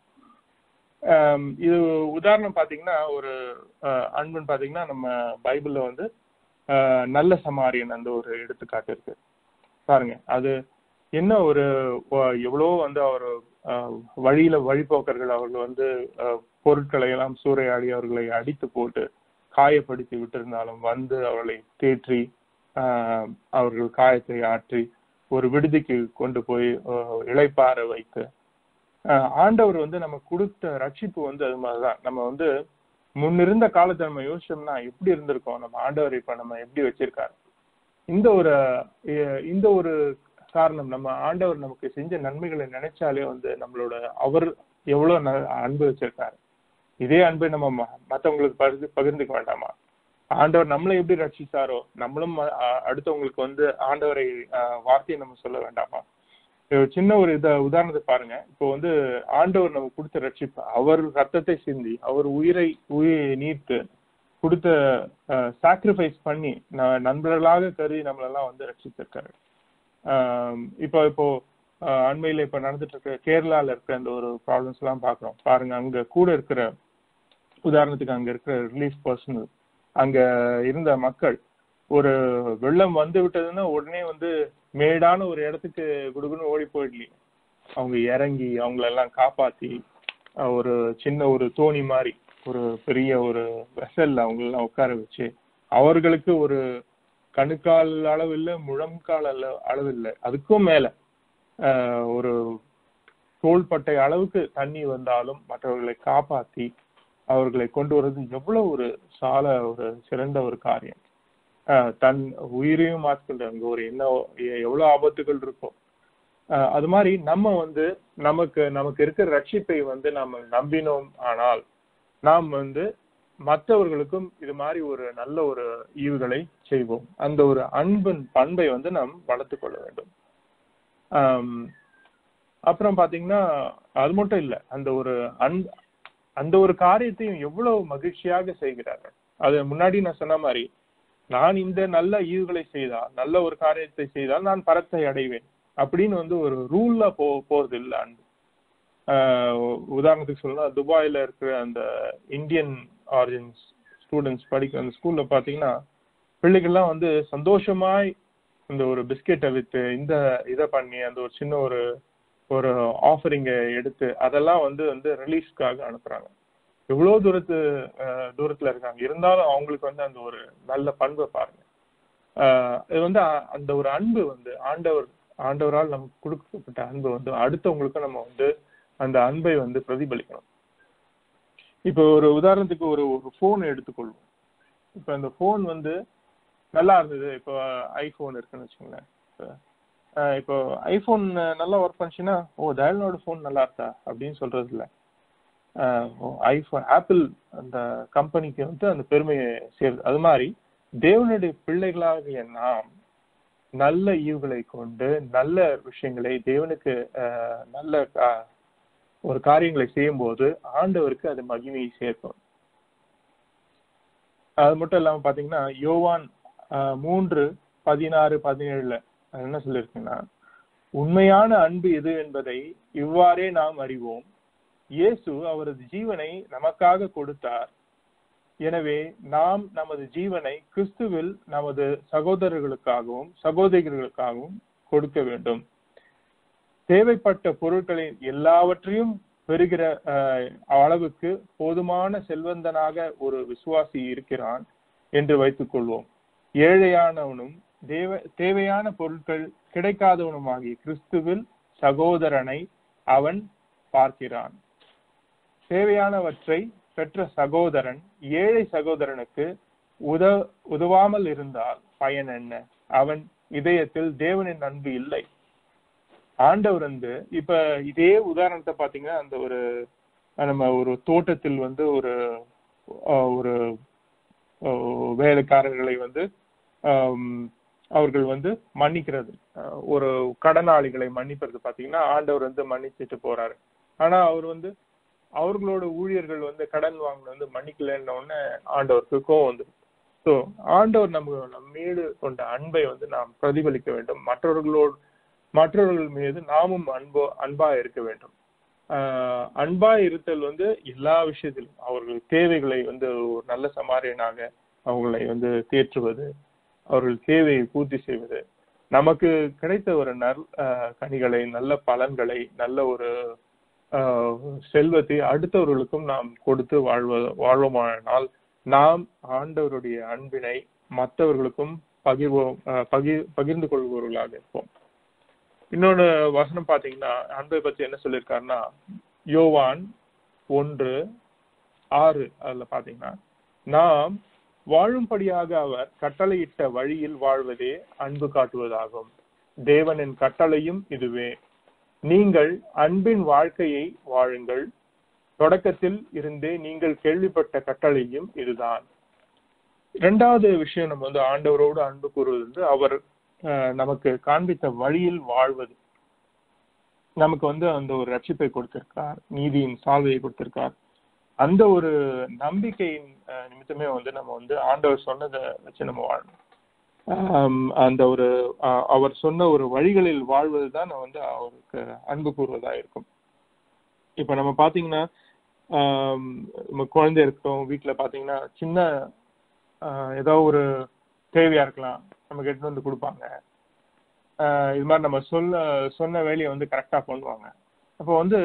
ஆம், இது உதாரணம் பாத்தீங்கன்னா ஒரு ஆஹ், அன்புன்னு பாத்தீங்கன்னா நம்ம பைபிள்ல வந்து ஆஹ், நல்ல சமாரியன் அந்த ஒரு எடுத்துக்காட்டு இருக்கு பாருங்க அது என்ன ஒரு வ- எவ்வளவோ வந்து அவர் ஆஹ், வழியில வழிபோக்கர்கள் அவர்கள் வந்து ஆஹ், பொருட்களை எல்லாம் சூறையாடி அவர்களை அடித்து போட்டு காயப்படுத்தி விட்டிருந்தாலும் வந்து அவர்களை தேற்றி ஆஹ், அவர்கள் காயத்தை ஆற்றி ஒரு விடுதிக்கு கொண்டு போய் ஆஹ், இளைப்பாற வைத்து ஆஹ், ஆண்டவர் வந்து நம்ம கொடுத்த ரட்சிப்பு வந்து அது மாதிரிதான் நம்ம வந்து முன்னிருந்த காலத்தை நம்ம யோசிச்சோம்னா எப்படி இருந்திருக்கோம் நம்ம ஆண்டவர் இப்ப நம்ம எப்படி வச்சிருக்காரு இந்த ஒரு அஹ், இந்த ஒரு காரணம் நம்ம ஆண்டவர் நமக்கு செஞ்ச நன்மைகளை நினைச்சாலே வந்து நம்மளோட அவர் எவ்வளவு ந- அன்பு வச்சிருக்காரு இதே அன்பை நம்ம ம- மத்தவங்களுக்கு பகிர்ந்து பகிர்ந்துக்க வேண்டாமா ஆண்டவர் நம்மளை எப்படி ரட்சித்தாரோ நம்மளும் ம- அ- அடுத்தவங்களுக்கு வந்து ஆண்டவரை அஹ், வார்த்தையை நம்ம சொல்ல வேண்டாமா ஒரு சின்ன ஒரு இத உதாரணத்தை பாருங்க இப்போ வந்து ஆண்டவர் நமக்கு கொடுத்த ரட்சிப்பு அவர் ரத்தத்தை சிந்தி அவர் உயிரை உயிரை நீர்த்து கொடுத்த சாக்ரிஃபைஸ் பண்ணி ந- நண்பர்களாக கருதி நம்மளெல்லாம் வந்து ரட்சித்திருக்காரு ஆஹ் இப்போ இப்போ ஆஹ் அண்மையில இப்ப நடந்துட்டு இருக்க கேரளால இருக்க அந்த ஒரு ப்ராப்ளம்ஸ் எல்லாம் பாக்குறோம் பாருங்க அங்க கூட இருக்கிற உதாரணத்துக்கு அங்க இருக்கிற ரிலீஃப் பர்சனல் அங்க இருந்த மக்கள் ஒரு வெள்ளம் வந்து விட்டதுன்னா உடனே வந்து மேடான ஒரு இடத்துக்கு குடுகுன்னு ஓடி போயிடலையே அவங்க இறங்கி அவங்களெல்லாம் காப்பாத்தி அஹ் ஒரு சின்ன ஒரு தோணி மாதிரி ஒரு பெரிய ஒரு வெசல்ல அவங்களெல்லாம் உட்கார வச்சு அவர்களுக்கு ஒரு கணுக்கால் அளவு இல்ல முழங்கால் அள- அளவு இல்லை அதுக்கும் மேல ஆஹ் ஒரு தோள்பட்டை அளவுக்கு தண்ணி வந்தாலும் மற்றவர்களை காப்பாத்தி அவர்களை கொண்டு வர்றது எவ்வளவு ஒரு சால ஒரு சிறந்த ஒரு காரியம் ஆஹ் தன் உயிரையும் மாற்றிக்கொண்டு அங்க ஒரு என்ன எ- எவ்வளவு ஆபத்துகள் இருக்கும் ஆஹ் அது மாதிரி நம்ம வந்து நமக்கு நமக்கு இருக்கிற ரட்சிப்பை வந்து நாம நம்பினோம் ஆனால் நாம் வந்து மற்றவர்களுக்கும் இது மாதிரி ஒரு நல்ல ஒரு ஈவுகளை செய்வோம் அந்த ஒரு அன்பின் பண்பை வந்து நாம் வளர்த்துக் கொள்ள வேண்டும் ஆம், அப்புறம் பாத்தீங்கன்னா அது மட்டும் இல்ல அந்த ஒரு அன் அந்த ஒரு காரியத்தையும் எவ்வளவு மகிழ்ச்சியாக செய்கிறார்கள் அது முன்னாடி நான் சொன்ன மாதிரி நான் இந்த நல்ல ஈவுகளை செய்தால் நல்ல ஒரு காரியத்தை செய்தால் நான் பரத்தை அடைவேன் அப்படின்னு வந்து ஒரு ரூல்ல போ போறது இல்ல அன்பு ஆஹ் உதாரணத்துக்கு சொல்லலாம் துபாயில இருக்கிற அந்த இந்தியன் ஆரிஜின்ஸ் ஸ்டூடெண்ட்ஸ் படிக்கிற அந்த ஸ்கூல்ல பாத்தீங்கன்னா பிள்ளைகள்லாம் வந்து சந்தோஷமாய் இந்த ஒரு பிஸ்கெட்டை வித்து இந்த இதை பண்ணி அந்த ஒரு சின்ன ஒரு ஒரு ஆஃபரிங்கை எடுத்து அதெல்லாம் வந்து வந்து ரிலீஸ்க்காக அனுப்புறாங்க எவ்வளவு தூரத்து அஹ், தூரத்துல இருக்காங்க இருந்தாலும் அவங்களுக்கு வந்து அந்த ஒரு நல்ல பண்பை பாருங்க ஆஹ் இது வந்து அ- அந்த ஒரு அன்பு வந்து ஆண்டவர் ஆண்டவரால் நமக்கு கொடுக்கப்பட்ட அன்பு வந்து அடுத்தவங்களுக்கு நம்ம வந்து அந்த அன்பை வந்து பிரதிபலிக்கணும் இப்போ ஒரு உதாரணத்துக்கு ஒரு ஒரு ஃபோன் எடுத்துக்கொள்வோம் இப்போ அந்த ஃபோன் வந்து நல்லா இருந்தது இப்போ ஐஃபோன் இருக்குன்னு வச்சுக்கோங்களேன் இப்போ, அஹ் இப்போ ஐஃபோன் நல்லா ஒர்க் பண்ணுச்சுன்னா ஓ டயலனோட ஃபோன் நல்லா இருக்கா அப்படின்னு சொல்றது இல்லை ஐஃபோன் ஆப்பிள் அந்த கம்பெனிக்கு வந்து அந்த பெருமையை சேருது அது மாதிரி தேவனுடைய பிள்ளைகளாகிய நாம் நல்ல ஈவுகளை கொண்டு நல்ல விஷயங்களை தேவனுக்கு அஹ், நல்ல அஹ், ஒரு காரியங்களை செய்யும்போது ஆண்டவருக்கு அது மகிமையை சேர்க்கும் அது மட்டும் இல்லாம பாத்தீங்கன்னா யோவான் ஆஹ், மூன்று பதினாறு பதினேழுல அது என்ன சொல்லியிருக்குன்னா உண்மையான அன்பு எது என்பதை இவ்வாறே நாம் அறிவோம் இயேசு அவரது ஜீவனை நமக்காக கொடுத்தார் எனவே நாம் நமது ஜீவனை கிறிஸ்துவில் நமது சகோதரர்களுக்காகவும் சகோதரிகளுக்காகவும் கொடுக்க வேண்டும் தேவைப்பட்ட பொருட்களின் எல்லாவற்றையும் பெறுகிற அஹ், அளவுக்கு போதுமான செல்வந்தனாக ஒரு விசுவாசி இருக்கிறான் என்று வைத்துக் கொள்வோம் ஏழையானவனும் தேவ தேவையான பொருட்கள் கிடைக்காதவனுமாகிய கிறிஸ்துவில் சகோதரனை அவன் பார்க்கிறான் தேவையானவற்றை பெற்ற சகோதரன் ஏழை சகோதரனுக்கு உத உதவாமல் இருந்தால் பயன் என்ன அவன் இதயத்தில் தேவனின் அன்பு இல்லை ஆண்டவர் வந்து இப்ப இதே உதாரணத்தை பாத்தீங்கன்னா அந்த ஒரு நம்ம ஒரு தோட்டத்தில் வந்து ஒரு அஹ், ஒரு அஹ், வேலைக்காரர்களை வந்து ஆம், அவர்கள் வந்து மன்னிக்கிறது அஹ், ஒரு கடனாளிகளை மன்னிப்பது பாத்தீங்கன்னா ஆண்டவர் வந்து மன்னிச்சிட்டு போறாரு ஆனா அவர் வந்து அவர்களோட ஊழியர்கள் வந்து கடன் வாங்கின வந்து மன்னிக்கலன்ன உடனே ஆண்டவருக்கு கோவம் வந்து ஸோ ஆண்டவர் நம்ம நம் மீது கொண்ட அன்பை வந்து நாம் பிரதிபலிக்க வேண்டும் மற்றவர்களோடு மற்றவர்கள் மீது நாமும் அன்போ அன்பா இருக்க வேண்டும் ஆஹ் அன்பா இருத்தல் வந்து எல்லா விஷயத்திலும் அவர்கள் தேவைகளை வந்து ஒரு நல்ல சமாரியனாக அவர்களை வந்து தேற்றுவது அவர்கள் தேவையை பூர்த்தி செய்வது நமக்கு கிடைத்த ஒரு நல் ஆஹ் கனிகளை நல்ல பலன்களை நல்ல ஒரு ஆஹ் செல்வத்தை அடுத்தவர்களுக்கும் நாம் கொடுத்து வாழ்வ வாழ்வோமானால் நாம் ஆண்டவருடைய அன்பினை மற்றவர்களுக்கும் பகிர்வோம் ஆஹ் பகிர் பகிர்ந்து கொள்பவர்களாக இருப்போம் இன்னொன்னு வசனம் பாத்தீங்கன்னா அன்பை பத்தி என்ன சொல்லியிருக்காருன்னா யோவான் ஒன்று ஆறு அதுல பாத்தீங்கன்னா நாம் வாழும்படியாக அவர் கட்டளையிட்ட வழியில் வாழ்வதே அன்பு காட்டுவதாகும் தேவனின் கட்டளையும் இதுவே நீங்கள் அன்பின் வாழ்க்கையை வாழுங்கள் தொடக்கத்தில் இருந்தே நீங்கள் கேள்விப்பட்ட கட்டளையும் இதுதான் இரண்டாவது விஷயம் நம்ம வந்து ஆண்டவரோடு அன்பு கூறுவது வந்து அவர் அஹ், நமக்கு காண்பித்த வழியில் வாழ்வது நமக்கு வந்து அந்த ஒரு ரட்சிப்பை கொடுத்திருக்கார் நீதியின் சால்வையை கொடுத்திருக்கார் அந்த ஒரு நம்பிக்கையின் அஹ், நிமித்தமே வந்து நம்ம வந்து ஆண்டவர் சொன்னதை வச்சு நம்ம வாழணும் ஆம், அந்த ஒரு அஹ், அவர் சொன்ன ஒரு வழிகளில் வாழ்வது தான் வந்து அவருக்கு அன்பு கூறுவதா இருக்கும் இப்ப நம்ம பாத்தீங்கன்னா ஆம், நம்ம குழந்தை இருக்கோம் வீட்டுல பாத்தீங்கன்னா சின்ன ஆஹ், ஏதோ ஒரு தேவையா இருக்கலாம் நமக்கு எடுத்து வந்து கொடுப்பாங்க ஆஹ், இது மாதிரி நம்ம சொல்ல சொன்ன வேலையை வந்து கரெக்டா பண்ணுவாங்க அப்போ வந்து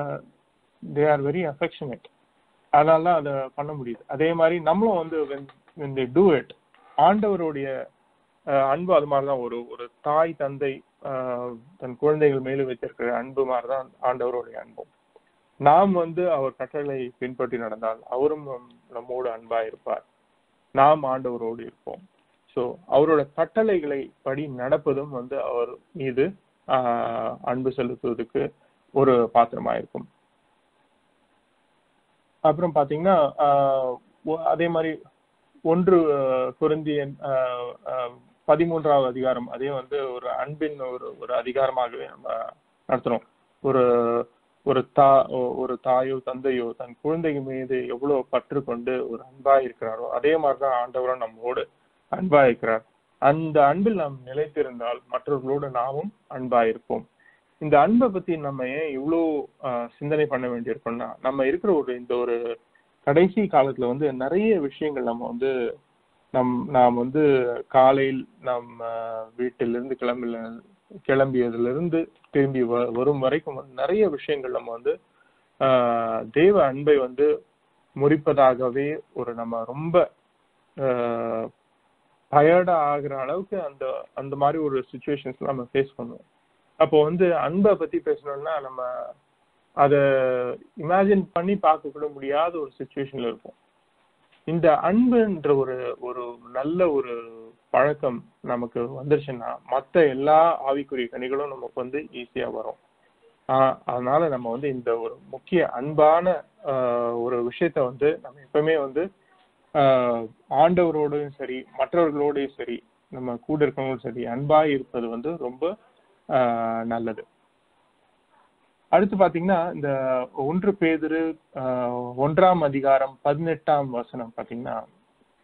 தே ஆர் வெரி அஃபெக்ஷனேட் அதனால தான் அதை பண்ண முடியுது அதே மாதிரி நம்மளும் வந்து when when they do it ஆண்டவருடைய ஆஹ், அன்பு அது மாதிரி தான் ஒரு ஒரு தாய் தந்தை ஆஹ், தன் குழந்தைகள் மேலும் வச்சிருக்கிற அன்பு மாதிரி தான் ஆண்டவருடைய அன்பும் நாம் வந்து அவர் கட்டளை பின்பற்றி நடந்தால் அவரும் நம்- நம்மோடு அன்பா இருப்பார் நாம் ஆண்டவரோடு இருப்போம் சோ அவரோட கட்டளைகளை படி நடப்பதும் வந்து அவர் மீது ஆஹ், அன்பு செலுத்துவதற்கு ஒரு பாத்திரமா இருக்கும் அப்புறம் பாத்தீங்கன்னா ஆஹ், ஒ- அதே மாதிரி ஒன்று ஆஹ், கொரிந்தியன் ஆஹ், ஆஹ், பதிமூன்றாவது அதிகாரம் அதே வந்து ஒரு அன்பின் ஒரு ஒரு அதிகாரமாகவே நம்ம நடத்துறோம் ஒரு ஒரு தா ஒ- ஒரு தாயோ தந்தையோ தன் குழந்தைங்க மீது எவ்வளவு பற்று கொண்டு ஒரு அன்பா இருக்கிறாரோ அதே மாதிரிதான் ஆண்டவரும் நம்மோடு அன்பா இருக்கிறார் அந்த அன்பில் நாம் நிலைத்திருந்தால் மற்றவர்களோடு நாமும் அன்பா இருப்போம் இந்த அன்பை பத்தி நம்ம ஏன் இவ்வளோ ஆஹ், சிந்தனை பண்ண வேண்டியிருக்கோம்னா நம்ம இருக்கிற ஒரு இந்த ஒரு கடைசி காலத்துல வந்து நிறைய விஷயங்கள் நம்ம வந்து நம் நாம் வந்து காலையில் நம்ம வீட்டிலிருந்து கிளம்பல கிளம்பியதிலிருந்து திரும்பி வ- வரும் வரைக்கும் வந்து நிறைய விஷயங்கள் நம்ம வந்து ஆஹ், தெய்வ அன்பை வந்து முறிப்பதாகவே ஒரு நம்ம ரொம்ப டயர்டா ஆகுற அளவுக்கு அந்த அந்த மாதிரி ஒரு சுச்சுவேஷன்ஸ் நம்ம ஃபேஸ் பண்ணுவோம் அப்போ வந்து அன்பை பத்தி பேசணும்னா நம்ம அத இமேஜின் பண்ணி பார்க்க கூட முடியாத ஒரு சுச்சுவேஷன்ல இருப்போம் இந்த அன்புன்ற ஒரு ஒரு நல்ல ஒரு பழக்கம் நமக்கு வந்துருச்சுன்னா மத்த எல்லா ஆவிக்குரிய கனிகளும் நமக்கு வந்து ஈஸியா வரும் ஆஹ் அதனால நம்ம வந்து இந்த ஒரு முக்கிய அன்பான ஆஹ் ஒரு விஷயத்த வந்து நம்ம எப்பவுமே வந்து ஆஹ் ஆண்டவரோடையும் சரி மற்றவர்களோடையும் சரி நம்ம கூட இருக்கவங்களும் சரி அன்பா இருப்பது வந்து ரொம்ப ஆஹ் நல்லது அடுத்து பாத்தீங்கன்னா இந்த ஒன்று பேதுரு ஆஹ் ஒன்றாம் அதிகாரம் பதினெட்டாம் வசனம் பாத்தீங்கன்னா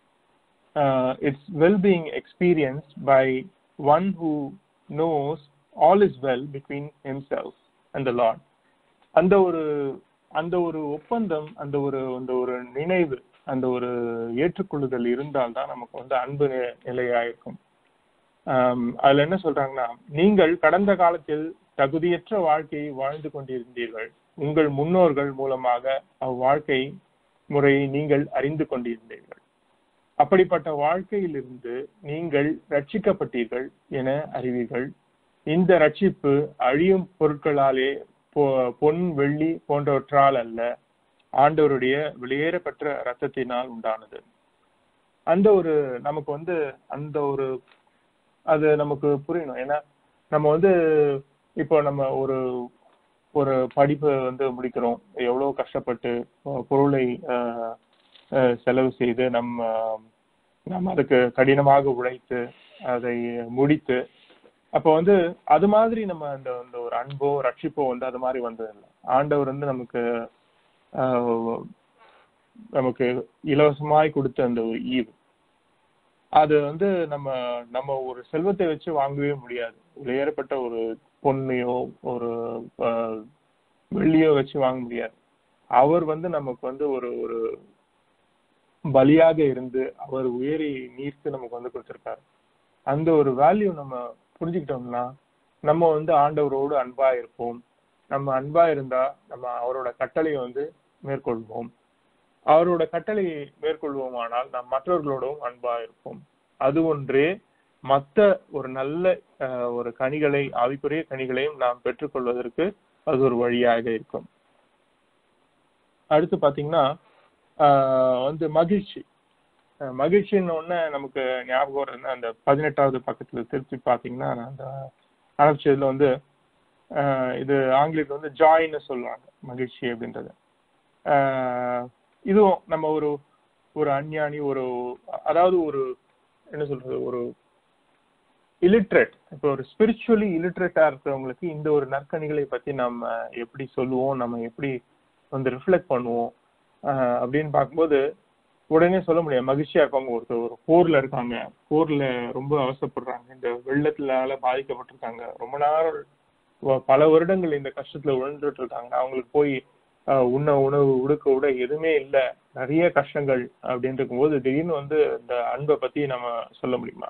it's well being experience by one who knows all is well between himself and the Lord அந்த ஒரு அந்த ஒரு ஒப்பந்தம் அந்த ஒரு அந்த ஒரு நினைவு அந்த ஒரு ஏற்றுக்கொள்ளுதல் இருந்தால்தான் நமக்கு வந்து அன்பு நி- நிலையாயிருக்கும் ஆம், அதுல என்ன சொல்றாங்கன்னா நீங்கள் கடந்த காலத்தில் தகுதியற்ற வாழ்க்கையை வாழ்ந்து கொண்டிருந்தீர்கள் உங்கள் முன்னோர்கள் மூலமாக அவ்வாழ்க்கை முறையை நீங்கள் அறிந்து கொண்டிருந்தீர்கள் அப்படிப்பட்ட வாழ்க்கையிலிருந்து நீங்கள் ரட்சிக்கப்பட்டீர்கள் என அறிவீர்கள் இந்த ரட்சிப்பு அழியும் பொருட்களாலே பொ- பொன் வெள்ளி போன்றவற்றால் அல்ல ஆண்டவருடைய வெளியேறப்பெற்ற ரத்தத்தினால் உண்டானது அந்த ஒரு நமக்கு வந்து அந்த ஒரு அது நமக்கு புரியணும் ஏன்னா நம்ம வந்து இப்போ நம்ம ஒரு ஒரு படிப்பு வந்து முடிக்கிறோம் எவ்வளவு கஷ்டப்பட்டு அஹ், பொருளை அஹ், அஹ், செலவு செய்து நம்ம நம்ம அதுக்கு கடினமாக உழைத்து அதை முடித்து அப்போ வந்து அது மாதிரி நம்ம அந்த அந்த ஒரு அன்போ ரட்சிப்போ வந்து அது மாதிரி வந்ததில்லை ஆண்டவர் வந்து நமக்கு ஆஹ், நமக்கு இலவசமாய் கொடுத்த அந்த ஒரு ஈவு அது வந்து நம்ம நம்ம ஒரு செல்வத்தை வச்சு வாங்கவே முடியாது வெளியேறப்பட்ட ஒரு பொண்ணையோ ஒரு ஆஹ், வெள்ளியோ வச்சு வாங்க முடியாது அவர் வந்து நமக்கு வந்து ஒரு ஒரு பலியாக இருந்து அவர் உயரி நீர்த்து நமக்கு வந்து கொடுத்திருக்காரு அந்த ஒரு வேல்யூ நம்ம புரிஞ்சுக்கிட்டோம்னா நம்ம வந்து ஆண்டவரோடு அன்பா இருப்போம் நம்ம அன்பா இருந்தா நம்ம அவரோட கட்டளையை வந்து மேற்கொள்வோம் அவரோட கட்டளையை மேற்கொள்வோமானால் நாம் மற்றவர்களோடும் அன்பா இருப்போம் அது ஒன்றே மத்த ஒரு நல்ல அஹ், ஒரு கனிகளை ஆவிக்குரிய கனிகளையும் நாம் பெற்றுக்கொள்வதற்கு அது ஒரு வழியாக இருக்கும் அடுத்து பாத்தீங்கன்னா ஆஹ், வந்து மகிழ்ச்சி அஹ், மகிழ்ச்சின்னு ஒண்ணு நமக்கு ஞாபகம் வருது அந்த பதினெட்டாவது பக்கத்துல திருப்பி பாத்தீங்கன்னா அந்த ஆரம்பிச்சதுல வந்து ஆஹ், இது ஆங்கிலத்துல வந்து ஜாய்னு சொல்லுவாங்க மகிழ்ச்சி அப்படின்றது ஆஹ், இதுவும் நம்ம ஒரு ஒரு அஞ்ஞானி ஒரு அதாவது ஒரு என்ன சொல்றது ஒரு இல்லிட்ரேட் இப்போ ஒரு ஸ்பிரிச்சுவலி இல்லிட்ரேட்டா இருக்கிறவங்களுக்கு இந்த ஒரு நற்கணிகளை பத்தி நம்ம எப்படி சொல்லுவோம் நம்ம எப்படி வந்து ரிஃப்ளெக்ட் பண்ணுவோம் ஆஹ் அப்படின்னு பார்க்கும்போது உடனே சொல்ல முடியாது மகிழ்ச்சியா இருப்பாங்க ஒருத்தர் ஒரு போர்ல இருக்காங்க போர்ல ரொம்ப அவசரப்படுறாங்க இந்த வெள்ளத்தினால பாதிக்கப்பட்டிருக்காங்க ரொம்ப நேரம் வ- பல வருடங்கள் இந்த கஷ்டத்துல உழந்துட்டு இருக்காங்க அவங்களுக்கு போய் ஆஹ் உண்ண உணவு உடுக்க உட எதுவுமே இல்ல நிறைய கஷ்டங்கள் அப்படின்னு இருக்கும்போது திடீர்னு வந்து இந்த அன்பை பத்தி நம்ம சொல்ல முடியுமா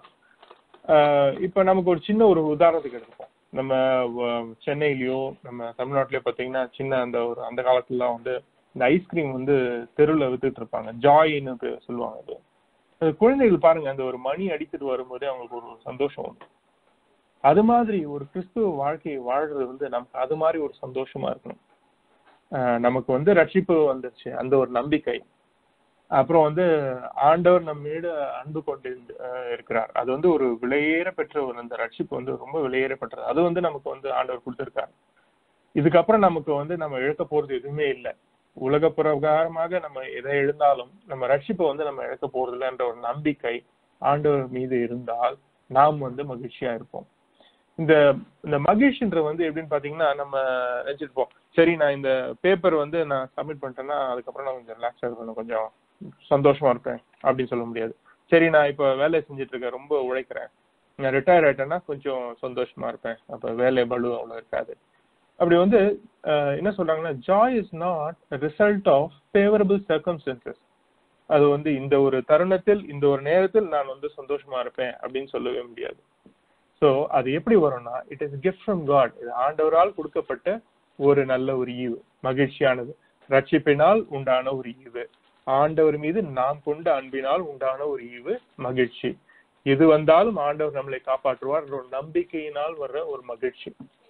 ஆஹ் இப்ப நமக்கு ஒரு சின்ன ஒரு உதாரணத்துக்கு எடுத்துப்போம் நம்ம வ- சென்னையிலயோ நம்ம தமிழ்நாட்டிலயோ பாத்தீங்கன்னா சின்ன அந்த ஒரு அந்த காலத்துலலாம் வந்து இந்த ஐஸ்கிரீம் வந்து தெருவில் வித்துட்டு இருப்பாங்க ஜாயின்னு பே- சொல்லுவாங்க அது அது குழந்தைகள் பாருங்க அந்த ஒரு மணி அடித்துட்டு வரும்போதே அவங்களுக்கு ஒரு சந்தோஷம் வந்து அது மாதிரி ஒரு கிறிஸ்துவ வாழ்க்கையை வாழ்றது வந்து நமக்கு அது மாதிரி ஒரு சந்தோஷமா இருக்கணும் ஆஹ் நமக்கு வந்து ரட்சிப்பு வந்துருச்சு அந்த ஒரு நம்பிக்கை அப்புறம் வந்து ஆண்டவர் நம்ம மீது அன்பு கொண்டு அஹ், இருக்கிறார் அது வந்து ஒரு விலையேற பெற்ற ஒரு அந்த ரட்சிப்பு வந்து ரொம்ப விலையேற பெற்றது அது வந்து நமக்கு வந்து ஆண்டவர் கொடுத்திருக்காரு இதுக்கப்புறம் நமக்கு வந்து நம்ம இழக்க போறது எதுவுமே இல்லை உலக பிரகாரமாக நம்ம எதை எழுந்தாலும் நம்ம ரட்சிப்பை வந்து நம்ம இழக்க போறது இல்லைன்ற ஒரு நம்பிக்கை ஆண்டவர் மீது இருந்தால் நாம் வந்து மகிழ்ச்சியா இருப்போம் இந்த இந்த மகிழ்ச்சின்ற வந்து எப்படின்னு பாத்தீங்கன்னா நம்ம நினைச்சிருப்போம் சரி நான் இந்த பேப்பர் வந்து நான் சப்மிட் பண்ணிட்டேன்னா அதுக்கப்புறம் நான் கொஞ்சம் ரிலாக்ஸா இருக்கணும் கொஞ்சம் சந்தோஷமா இருப்பேன் அப்படின்னு சொல்ல முடியாது சரி நான் இப்போ வேலை செஞ்சுட்டு இருக்கேன் ரொம்ப உழைக்கிறேன் நான் ரிட்டையர் ஆயிட்டேன்னா கொஞ்சம் சந்தோஷமா இருப்பேன் அப்ப வேலை பளு அவ்வளவு இருக்காது அப்படி வந்து அஹ், என்ன சொல்றாங்கன்னா joy is not result of favourable circumstances அது வந்து இந்த ஒரு தருணத்தில் இந்த ஒரு நேரத்தில் நான் வந்து சந்தோஷமா இருப்பேன் அப்படின்னு சொல்லவே முடியாது சோ அது எப்படி வரும்னா it is gift from God இது ஆண்டவரால் கொடுக்கப்பட்ட ஒரு நல்ல ஒரு ஈவு மகிழ்ச்சியானது ரட்சிப்பினால் உண்டான ஒரு ஈவு ஆண்டவர் மீது நாம் கொண்ட அன்பினால் உண்டான ஒரு ஈவு மகிழ்ச்சி எது வந்தாலும் ஆண்டவர் நம்மளை காப்பாற்றுவார் என்ற ஒரு நம்பிக்கையினால் வர்ற ஒரு மகிழ்ச்சி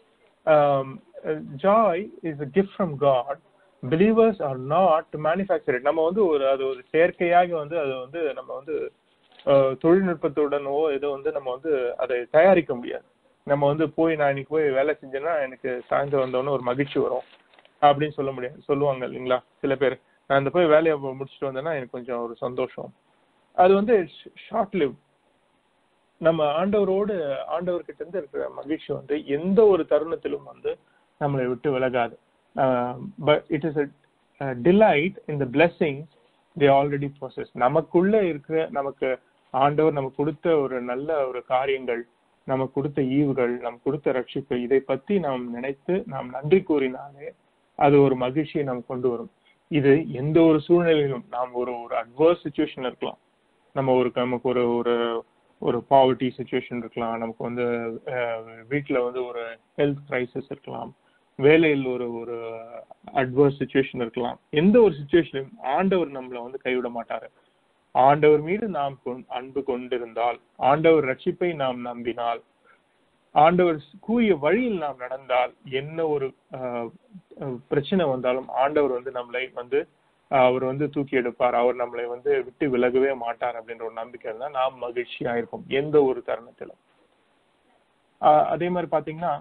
joy is a gift from God believers are not to manufacture it நம்ம வந்து ஒரு அது ஒரு செயற்கையாக வந்து அது வந்து நம்ம வந்து அஹ், தொழில்நுட்பத்துடனோ ஏதோ வந்து நம்ம வந்து அதை தயாரிக்க முடியாது நம்ம வந்து போய் நான் இன்னைக்கு போய் வேலை செஞ்சேன்னா எனக்கு சாயந்தரம் வந்தோடனே ஒரு மகிழ்ச்சி வரும் அப்படின்னு சொல்ல முடியாது சொல்லுவாங்க இல்லைங்களா சில பேர் நான் இந்த போய் வேலையை முடிச்சுட்டு வந்தேன்னா எனக்கு கொஞ்சம் ஒரு சந்தோஷம் அது வந்து ஷார்ட் லிவ் நம்ம ஆண்டவரோடு ஆண்டவர்கிட்ட இருந்து இருக்கிற மகிழ்ச்சி வந்து எந்த ஒரு தருணத்திலும் வந்து நம்மளை விட்டு விலகாது but it is delight in the blessings they already process நமக்குள்ள இருக்கிற நமக்கு ஆண்டவர் நமக்கு கொடுத்த ஒரு நல்ல ஒரு காரியங்கள் நமக்கு கொடுத்த ஈவுகள் நம் கொடுத்த ரட்சிப்பு இதை பத்தி நாம் நினைத்து நாம் நன்றி கூறினாலே அது ஒரு மகிழ்ச்சியை நாம் கொண்டு வரும் இது எந்த ஒரு சூழ்நிலையிலும் நாம் ஒரு ஒரு அட்வர்ஸ் சுச்சுவேஷன் இருக்கலாம் நம்ம ஒரு நமக்கு ஒரு ஒரு ஒரு பாவர்ட்டி சுச்சுவேஷன் இருக்கலாம் நமக்கு வந்து வீட்டில் வந்து ஒரு ஹெல்த் கிரைசிஸ் இருக்கலாம் வேலையில் ஒரு ஒரு அட்வர்ஸ் சுச்சுவேஷன் இருக்கலாம் எந்த ஒரு சுச்சுவேஷனும் ஆண்டவர் நம்மளை வந்து கைவிட மாட்டாரு ஆண்டவர் மீது நாம் கொண்- அன்பு கொண்டிருந்தால் ஆண்டவர் ரட்சிப்பை நாம் நம்பினால் ஆண்டவர் கூறிய வழியில் நாம் நடந்தால் என்ன ஒரு ஆஹ், அஹ், பிரச்சனை வந்தாலும் ஆண்டவர் வந்து நம்மளை வந்து ஆஹ், அவர் வந்து தூக்கி எடுப்பார் அவர் நம்மளை வந்து விட்டு விலகவே மாட்டார் அப்படின்ற ஒரு நம்பிக்கை இருந்தா நாம் மகிழ்ச்சியா இருப்போம் எந்த ஒரு தருணத்திலும் ஆஹ், அதே மாதிரி பாத்தீங்கன்னா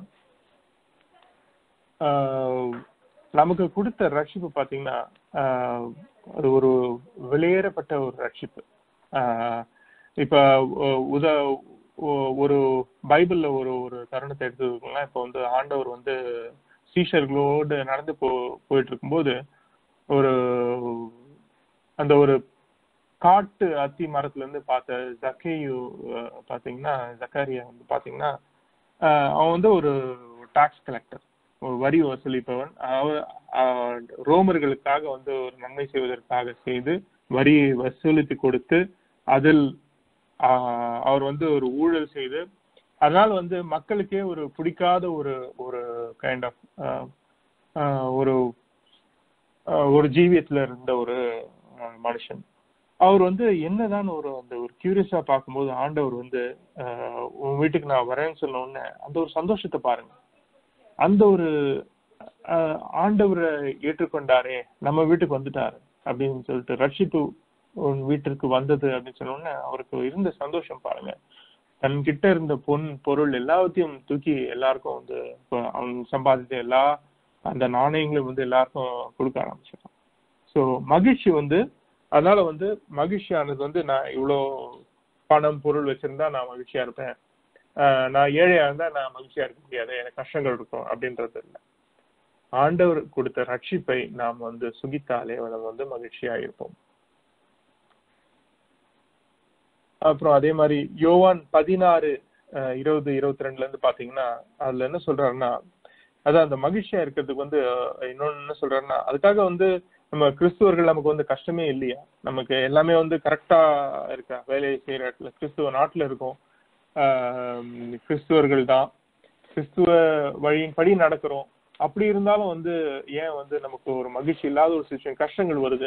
ஆஹ், நமக்கு கொடுத்த ரட்சிப்பு பாத்தீங்கன்னா ஆஹ், அது ஒரு வெளியேறப்பட்ட ஒரு ரட்சிப்பு ஆஹ், இப்ப ஒ- உத ஒ- ஒரு பைபிள்ல ஒரு ஒரு தருணத்தை எடுத்துக்கலாம் இப்ப வந்து ஆண்டவர் வந்து சீஷர்களோடு நடந்து போ போயிட்டு இருக்கும்போது ஒரு அந்த ஒரு காட்டு அத்தி மரத்துல இருந்து பார்த்த ஜக்கேயு அஹ், பாத்தீங்கன்னா ஜக்காரியா வந்து பாத்தீங்கன்னா ஆஹ், அவன் வந்து ஒரு டாக்ஸ் கலெக்டர் ஒரு வரி வசூலிப்பவன் அவர் ஆஹ், ரோமர்களுக்காக வந்து ஒரு நன்மை செய்வதற்காக செய்து வரியை வசூலித்து கொடுத்து அதில் ஆஹ், அவர் வந்து ஒரு ஊழல் செய்து அதனால வந்து மக்களுக்கே ஒரு பிடிக்காத ஒரு ஒரு கைண்ட் ஆஃப் ஒரு ஆஹ், ஒரு ஜீவியத்துல இருந்த ஒரு ஆஹ், மனுஷன் அவர் வந்து என்னதான் ஒரு அந்த ஒரு கியூரியஸா பார்க்கும்போது ஆண்டவர் வந்து ஆஹ், உன் வீட்டுக்கு நான் வரேன்னு சொன்ன உடனே அந்த ஒரு சந்தோஷத்தை பாருங்க அந்த ஒரு ஆஹ், ஆண்டவரை ஏற்றுக்கொண்டாரே நம்ம வீட்டுக்கு வந்துட்டாரு அப்படின்னு சொல்லிட்டு ரட்சிப்பு உன் வீட்டிற்கு வந்தது அப்படின்னு சொன்ன உடனே அவருக்கு இருந்த சந்தோஷம் பாருங்க தன்கிட்ட இருந்த பொன் பொருள் எல்லாத்தையும் தூக்கி எல்லாருக்கும் வந்து இப்ப அவன் சம்பாதித்த எல்லா அந்த நாணயங்களையும் வந்து எல்லாருக்கும் கொடுக்க ஆரம்பிச்சிட்டான் ஸோ மகிழ்ச்சி வந்து அதனால வந்து மகிழ்ச்சியானது வந்து நான் இவ்வளோ பணம் பொருள் வச்சிருந்தா நான் மகிழ்ச்சியா இருப்பேன் ஆஹ் நான் ஏழையா இருந்தா நான் மகிழ்ச்சியா இருக்க முடியாது எனக்கு கஷ்டங்கள் இருக்கும் அப்படின்றது இல்லை ஆண்டவர் கொடுத்த ரட்சிப்பை நாம் வந்து சுகித்தாலே நம்ம வந்து மகிழ்ச்சியா இருப்போம் அப்புறம் அதே மாதிரி யோவான் பதினாறு அஹ், இருபது இருபத்தி ரெண்டுல இருந்து பாத்தீங்கன்னா அதுல என்ன சொல்றாருன்னா அதான் அந்த மகிழ்ச்சியா இருக்கிறதுக்கு வந்து அஹ், இன்னொன்னு என்ன சொல்றாருன்னா அதுக்காக வந்து நம்ம கிறிஸ்துவர்கள் நமக்கு வந்து கஷ்டமே இல்லையா நமக்கு எல்லாமே வந்து கரெக்டா இருக்கா வேலையை செய்யற இடத்துல கிறிஸ்துவ நாட்டுல இருக்கோம் ஆஹ் கிறிஸ்துவர்கள் தான் கிறிஸ்துவ வழியின்படி நடக்கிறோம் அப்படி இருந்தாலும் வந்து ஏன் வந்து நமக்கு ஒரு மகிழ்ச்சி இல்லாத ஒரு சுச்சுவேஷன் கஷ்டங்கள் வருது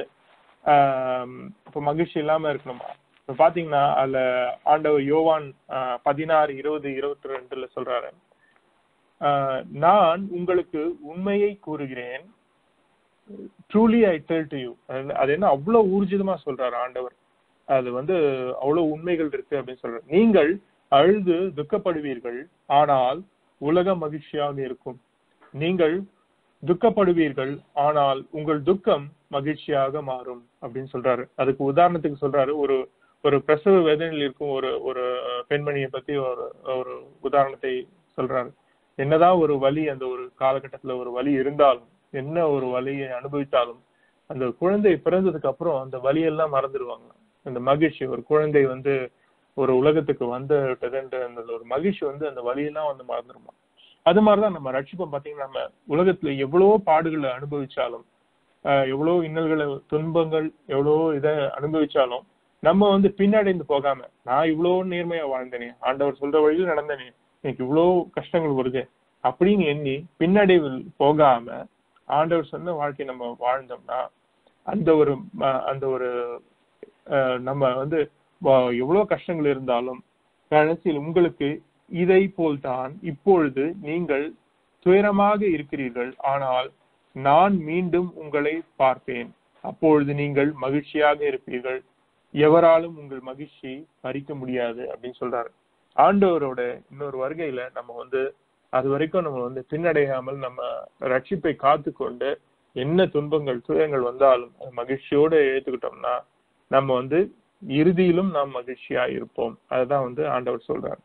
ஆஹ் இப்ப மகிழ்ச்சி இல்லாம இருக்கணுமா இப்ப பாத்தீங்கன்னா அதுல ஆண்டவர் யோவான் ஆஹ் பதினாறு இருபது இருபத்தி ரெண்டுல சொல்றாரு ஆஹ் நான் உங்களுக்கு உண்மையை கூறுகிறேன் truly I tell to you அது என்ன அவ்வளவு ஊர்ஜிதமா சொல்றாரு ஆண்டவர் அது வந்து அவ்வளவு உண்மைகள் இருக்கு அப்படின்னு சொல்றாரு நீங்கள் அழுது துக்கப்படுவீர்கள் ஆனால் உலகம் மகிழ்ச்சியாக இருக்கும் நீங்கள் துக்கப்படுவீர்கள் ஆனால் உங்கள் துக்கம் மகிழ்ச்சியாக மாறும் அப்படின்னு சொல்றாரு அதுக்கு உதாரணத்துக்கு சொல்றாரு ஒரு ஒரு பிரசவ வேதனையில் இருக்கும் ஒரு ஒரு பெண்மணியை பத்தி ஒரு ஒரு உதாரணத்தை சொல்றாரு என்னதான் ஒரு வலி அந்த ஒரு காலகட்டத்துல ஒரு வலி இருந்தாலும் என்ன ஒரு வலியை அனுபவித்தாலும் அந்த குழந்தை பிறந்ததுக்கு அப்புறம் அந்த வலியெல்லாம் மறந்துடுவாங்க அந்த மகிழ்ச்சி ஒரு குழந்தை வந்து ஒரு உலகத்துக்கு வந்து விட்டதுன்ற அந்த ஒரு மகிழ்ச்சி வந்து அந்த வலியெல்லாம் வந்து மறந்துடுமா அது மாதிரிதான் நம்ம ரட்சிப்பம் பாத்தீங்கன்னா நம்ம உலகத்துல எவ்வளவோ பாடுகளை அனுபவிச்சாலும் ஆஹ் எவ்வளவோ இன்னல்களை துன்பங்கள் எவ்வளவோ இதை அனுபவிச்சாலும் நம்ம வந்து பின்னடைந்து போகாம நான் இவ்வளவு நேர்மையா வாழ்ந்தேனே ஆண்டவர் சொல்ற வழியில் நடந்தேனே எனக்கு இவ்வளவு கஷ்டங்கள் வருது அப்படின்னு எண்ணி பின்னடைவில் போகாம ஆண்டவர் சொன்ன வாழ்க்கை நம்ம வாழ்ந்தோம்னா அந்த ஒரு ம- அந்த ஒரு அஹ், நம்ம வந்து வ- எவ்வளவு கஷ்டங்கள் இருந்தாலும் கடைசியில் உங்களுக்கு இதை போல்தான் இப்பொழுது நீங்கள் துயரமாக இருக்கிறீர்கள் ஆனால் நான் மீண்டும் உங்களை பார்ப்பேன் அப்பொழுது நீங்கள் மகிழ்ச்சியாக இருப்பீர்கள் எவராலும் உங்கள் மகிழ்ச்சி பறிக்க முடியாது அப்படின்னு சொல்றாரு ஆண்டவரோட இன்னொரு வருகையில நம்ம வந்து அது வரைக்கும் நம்ம வந்து பின்னடையாமல் நம்ம ரட்சிப்பை காத்து கொண்டு என்ன துன்பங்கள் துயரங்கள் வந்தாலும் அது மகிழ்ச்சியோட ஏத்துக்கிட்டோம்னா நம்ம வந்து இறுதியிலும் நாம் மகிழ்ச்சியா இருப்போம் அதுதான் வந்து ஆண்டவர் சொல்றாரு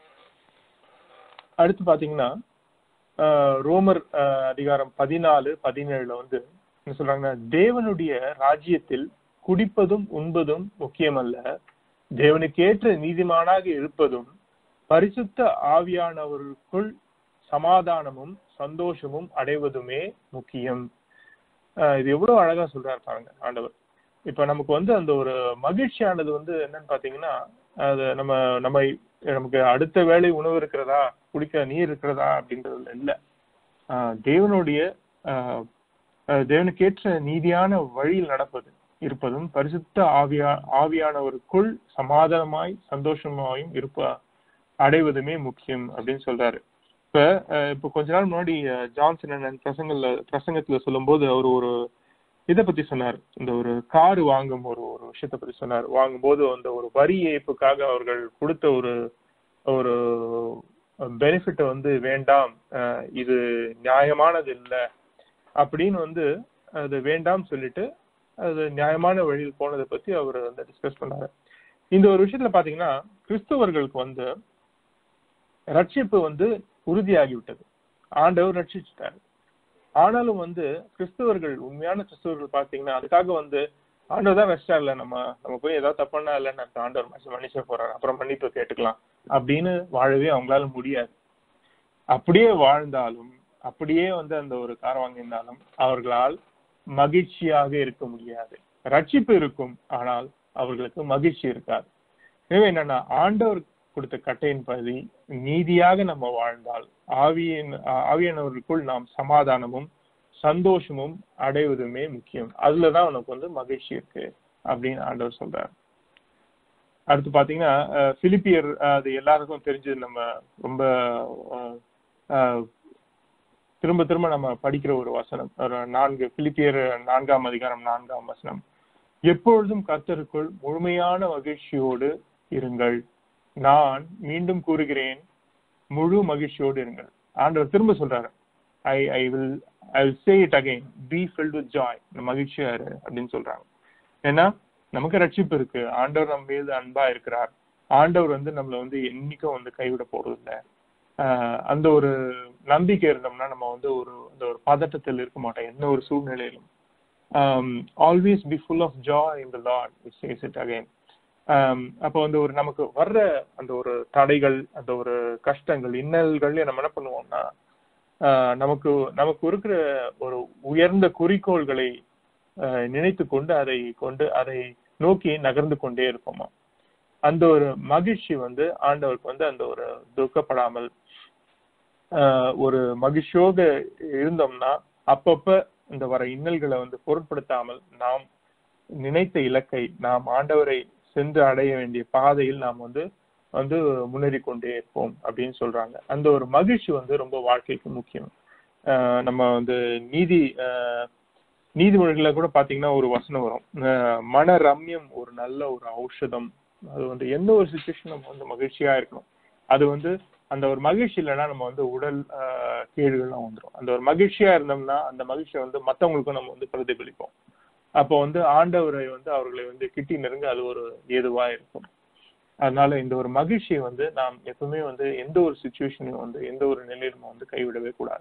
அடுத்து பாத்தீங்கன்னா ஆஹ் ரோமர் ஆஹ் அதிகாரம் பதினாலு பதினேழுல வந்து என்ன சொல்றாங்கன்னா தேவனுடைய ராஜ்யத்தில் குடிப்பதும் உண்பதும் முக்கியமல்ல தேவனுக்கேற்ற நீதிமானாக இருப்பதும் பரிசுத்த ஆவியானவருக்குள் சமாதானமும் சந்தோஷமும் அடைவதுமே முக்கியம் அஹ் இது எவ்வளவு அழகா சொல்றாரு பாருங்க ஆண்டவர் இப்ப நமக்கு வந்து அந்த ஒரு மகிழ்ச்சியானது வந்து என்னன்னு பாத்தீங்கன்னா அது நம்ம நம்ம நமக்கு அடுத்த வேளை உணவு இருக்கிறதா குடிக்க நீர் இருக்கிறதா அப்படின்றதுல இல்ல ஆஹ் தேவனுடைய ஆஹ் ஆஹ் தேவனுக்கேற்ற நீதியான வழியில் நடப்பது இருப்பதும் பரிசுத்த ஆவியா ஆவியானவருக்குள் சமாதானமாய் சந்தோஷமாயும் இருப்ப அடைவதுமே முக்கியம் அப்படின்னு சொல்றாரு இப்ப அஹ் இப்ப கொஞ்ச நாள் முன்னாடி அஹ், ஜான்சன் அண்ணன் பிரசங்கல்ல பிரசங்கத்துல சொல்லும்போது அவர் ஒரு இத பத்தி சொன்னார் இந்த ஒரு கார் வாங்கும் ஒரு ஒரு விஷயத்த பத்தி சொன்னார் வாங்கும்போது அந்த ஒரு வரி ஏய்ப்புக்காக அவர்கள் கொடுத்த ஒரு ஒரு பெனிஃபிட் வந்து வேண்டாம் அஹ், இது நியாயமானது இல்லை அப்படின்னு வந்து அது வேண்டாம் சொல்லிட்டு அது நியாயமான வழியில் போனதை பத்தி அவர் வந்து டிஸ்கஸ் பண்ணாரு இந்த ஒரு விஷயத்துல பாத்தீங்கன்னா கிறிஸ்தவர்களுக்கு வந்து ரட்சிப்பு வந்து உறுதியாகி விட்டது ஆண்டவர் ரட்சிச்சுட்டாரு ஆனாலும் வந்து கிறிஸ்தவர்கள் உண்மையான கிறிஸ்தவர்கள் பாத்தீங்கன்னா அதுக்காக வந்து ஆண்டவர் தான் ரெஸ்டா இல்ல நம்ம நம்ம போய் ஏதாவது தப்புனா இல்லைன்னு அர்த்தம். ஆண்டவர் மனுஷன் மன்னிச்சே போறாரு அப்புறம் மன்னிப்பு கேட்டுக்கலாம் அப்படின்னு வாழவே அவங்களால முடியாது அப்படியே வாழ்ந்தாலும் அப்படியே வந்து அந்த ஒரு கார் வாங்கியிருந்தாலும் அவர்களால் மகிழ்ச்சியாக இருக்க முடியாது ரட்சிப்பு இருக்கும் ஆனால் அவர்களுக்கு மகிழ்ச்சி இருக்காது எனவே என்னன்னா ஆண்டவர் கொடுத்த கட்டையின் பதி நீதியாக நம்ம வாழ்ந்தால் ஆவியின் ஆவியானவருக்குள் நாம் சமாதானமும் சந்தோஷமும் அடைவதுமே முக்கியம் அதுலதான் உனக்கு வந்து மகிழ்ச்சி இருக்கு அப்படின்னு ஆண்டவர் சொல்றாரு அடுத்து பாத்தீங்கன்னா அஹ், பிலிப்பியர் அஹ், அது எல்லாருக்கும் தெரிஞ்சது நம்ம ரொம்ப அஹ், அஹ், திரும்ப திரும்ப நம்ம படிக்கிற ஒரு வசனம் ஒரு நான்கு பிலிப்பியர் நான்காம் அதிகாரம் நான்காம் வசனம் எப்பொழுதும் கர்த்தருக்குள் முழுமையான மகிழ்ச்சியோடு இருங்கள் நான் மீண்டும் கூறுகிறேன் முழு மகிழ்ச்சியோடு இருங்கள் ஆண்டவர் திரும்ப சொல்றாரு I I will I will say it again be filled with joy மகிழ்ச்சியா இரு அப்படின்னு சொல்றாங்க ஏன்னா நமக்கு ரட்சிப்பு இருக்கு ஆண்டவர் நம்ம மீது அன்பா இருக்கிறார் ஆண்டவர் வந்து நம்மள வந்து என்னைக்கும் வந்து கைவிட போறது இல்ல ஆஹ் அந்த ஒரு நம்பிக்கை இருந்தோம்னா நம்ம வந்து ஒரு அந்த ஒரு பதட்டத்தில் இருக்க மாட்டோம் எந்த ஒரு சூழ்நிலையிலும் always be full of joy in the Lord says it again அப்போ வந்து ஒரு நமக்கு வர்ற அந்த ஒரு தடைகள் அந்த ஒரு கஷ்டங்கள் இன்னல்கள் நம்ம என்ன பண்ணுவோம்னா ஆஹ் நமக்கு நமக்கு இருக்கிற ஒரு உயர்ந்த குறிக்கோள்களை நினைத்து கொண்டு அதை கொண்டு அதை நோக்கி நகர்ந்து கொண்டே இருப்போமா அந்த ஒரு மகிழ்ச்சி வந்து ஆண்டவருக்கு வந்து அந்த ஒரு துக்கப்படாமல் ஆஹ் ஒரு மகிழ்ச்சியோக இருந்தோம்னா அப்பப்ப இந்த வர இன்னல்களை வந்து பொருட்படுத்தாமல் நாம் நினைத்த இலக்கை நாம் ஆண்டவரை சென்று அடைய வேண்டிய பாதையில் நாம் வந்து வந்து முன்னேறி கொண்டே இருப்போம் அப்படின்னு சொல்றாங்க அந்த ஒரு மகிழ்ச்சி வந்து ரொம்ப வாழ்க்கைக்கு முக்கியம் ஆஹ் நம்ம வந்து நீதி ஆஹ் நீதிமொழிகளை கூட பாத்தீங்கன்னா ஒரு வசனம் வரும் ஆஹ் மன ரம்யம் ஒரு நல்ல ஒரு ஔஷதம் அது வந்து எந்த ஒரு சுச்சுவேஷன் நம்ம வந்து மகிழ்ச்சியா இருக்கணும் அது வந்து அந்த ஒரு மகிழ்ச்சி இல்லைன்னா நம்ம வந்து உடல் ஆஹ் கேடுகள்லாம் வந்துடும் அந்த ஒரு மகிழ்ச்சியா இருந்தோம்னா அந்த மகிழ்ச்சியை வந்து மத்தவங்களுக்கும் நம்ம வந்து பிரதிபலிப்போம் அப்போ வந்து ஆண்டவரை வந்து அவர்களை வந்து கிட்டி நெருங்க அது ஒரு ஏதுவா இருக்கும் அதனால இந்த ஒரு மகிழ்ச்சியை வந்து நாம் எப்பவுமே வந்து எந்த ஒரு சுச்சுவேஷனையும் வந்து எந்த ஒரு நிலையிலும் வந்து கைவிடவே கூடாது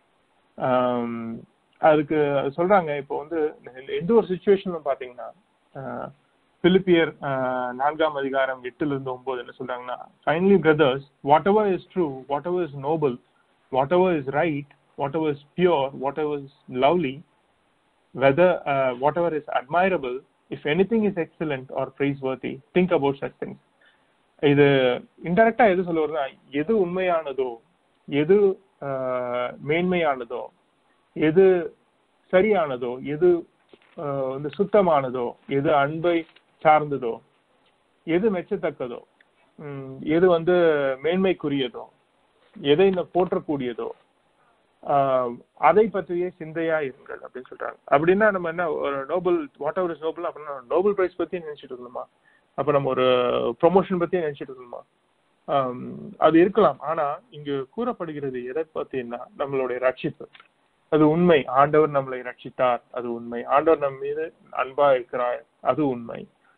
ஆம், அதுக்கு சொல்றாங்க இப்போ வந்து எந்த ஒரு சுச்சுவேஷனும் பாத்தீங்கன்னா ஆஹ், பிலிப்பியர் ஆஹ், நான்காம் அதிகாரம் எட்டுல இருந்து ஒன்பது என்ன சொல்றாங்கன்னா finally brothers whatever is true whatever is noble whatever is right whatever is pure whatever is lovely whether uh, whatever is admirable, if anything is excellent or praiseworthy, think about such things. இது இன்டெரக்டா எது சொல்ல வருதுன்னா எது உண்மையானதோ எது ஆஹ், மேன்மையானதோ எது சரியானதோ எது ஆஹ், வந்து சுத்தமானதோ எது அன்பை சார்ந்ததோ எது மெச்சத்தக்கதோ உம், எது வந்து மேன்மைக்குரியதோ எதை இந்த போற்றக்கூடியதோ ஆஹ் அதை பற்றியே சிந்தையா இருங்கள் அப்படின்னு சொல்றாங்க அப்படின்னா நம்ம என்ன ஒரு noble whatever is noble அப்படின்னா நோபல் பிரைஸ் பத்தி நினைச்சிட்டு இருக்கணுமா அப்ப நம்ம ஒரு ப்ரொமோஷன் பத்தி நினைச்சிட்டு இருக்கணுமா ஆம், அது இருக்கலாம் ஆனா இங்கு கூறப்படுகிறது எதை பத்தின்னா நம்மளுடைய ரட்சிப்பு அது உண்மை ஆண்டவர் நம்மளை ரட்சித்தார் அது உண்மை ஆண்டவர் நம் மீது அன்பா இருக்கிறார் அது உண்மை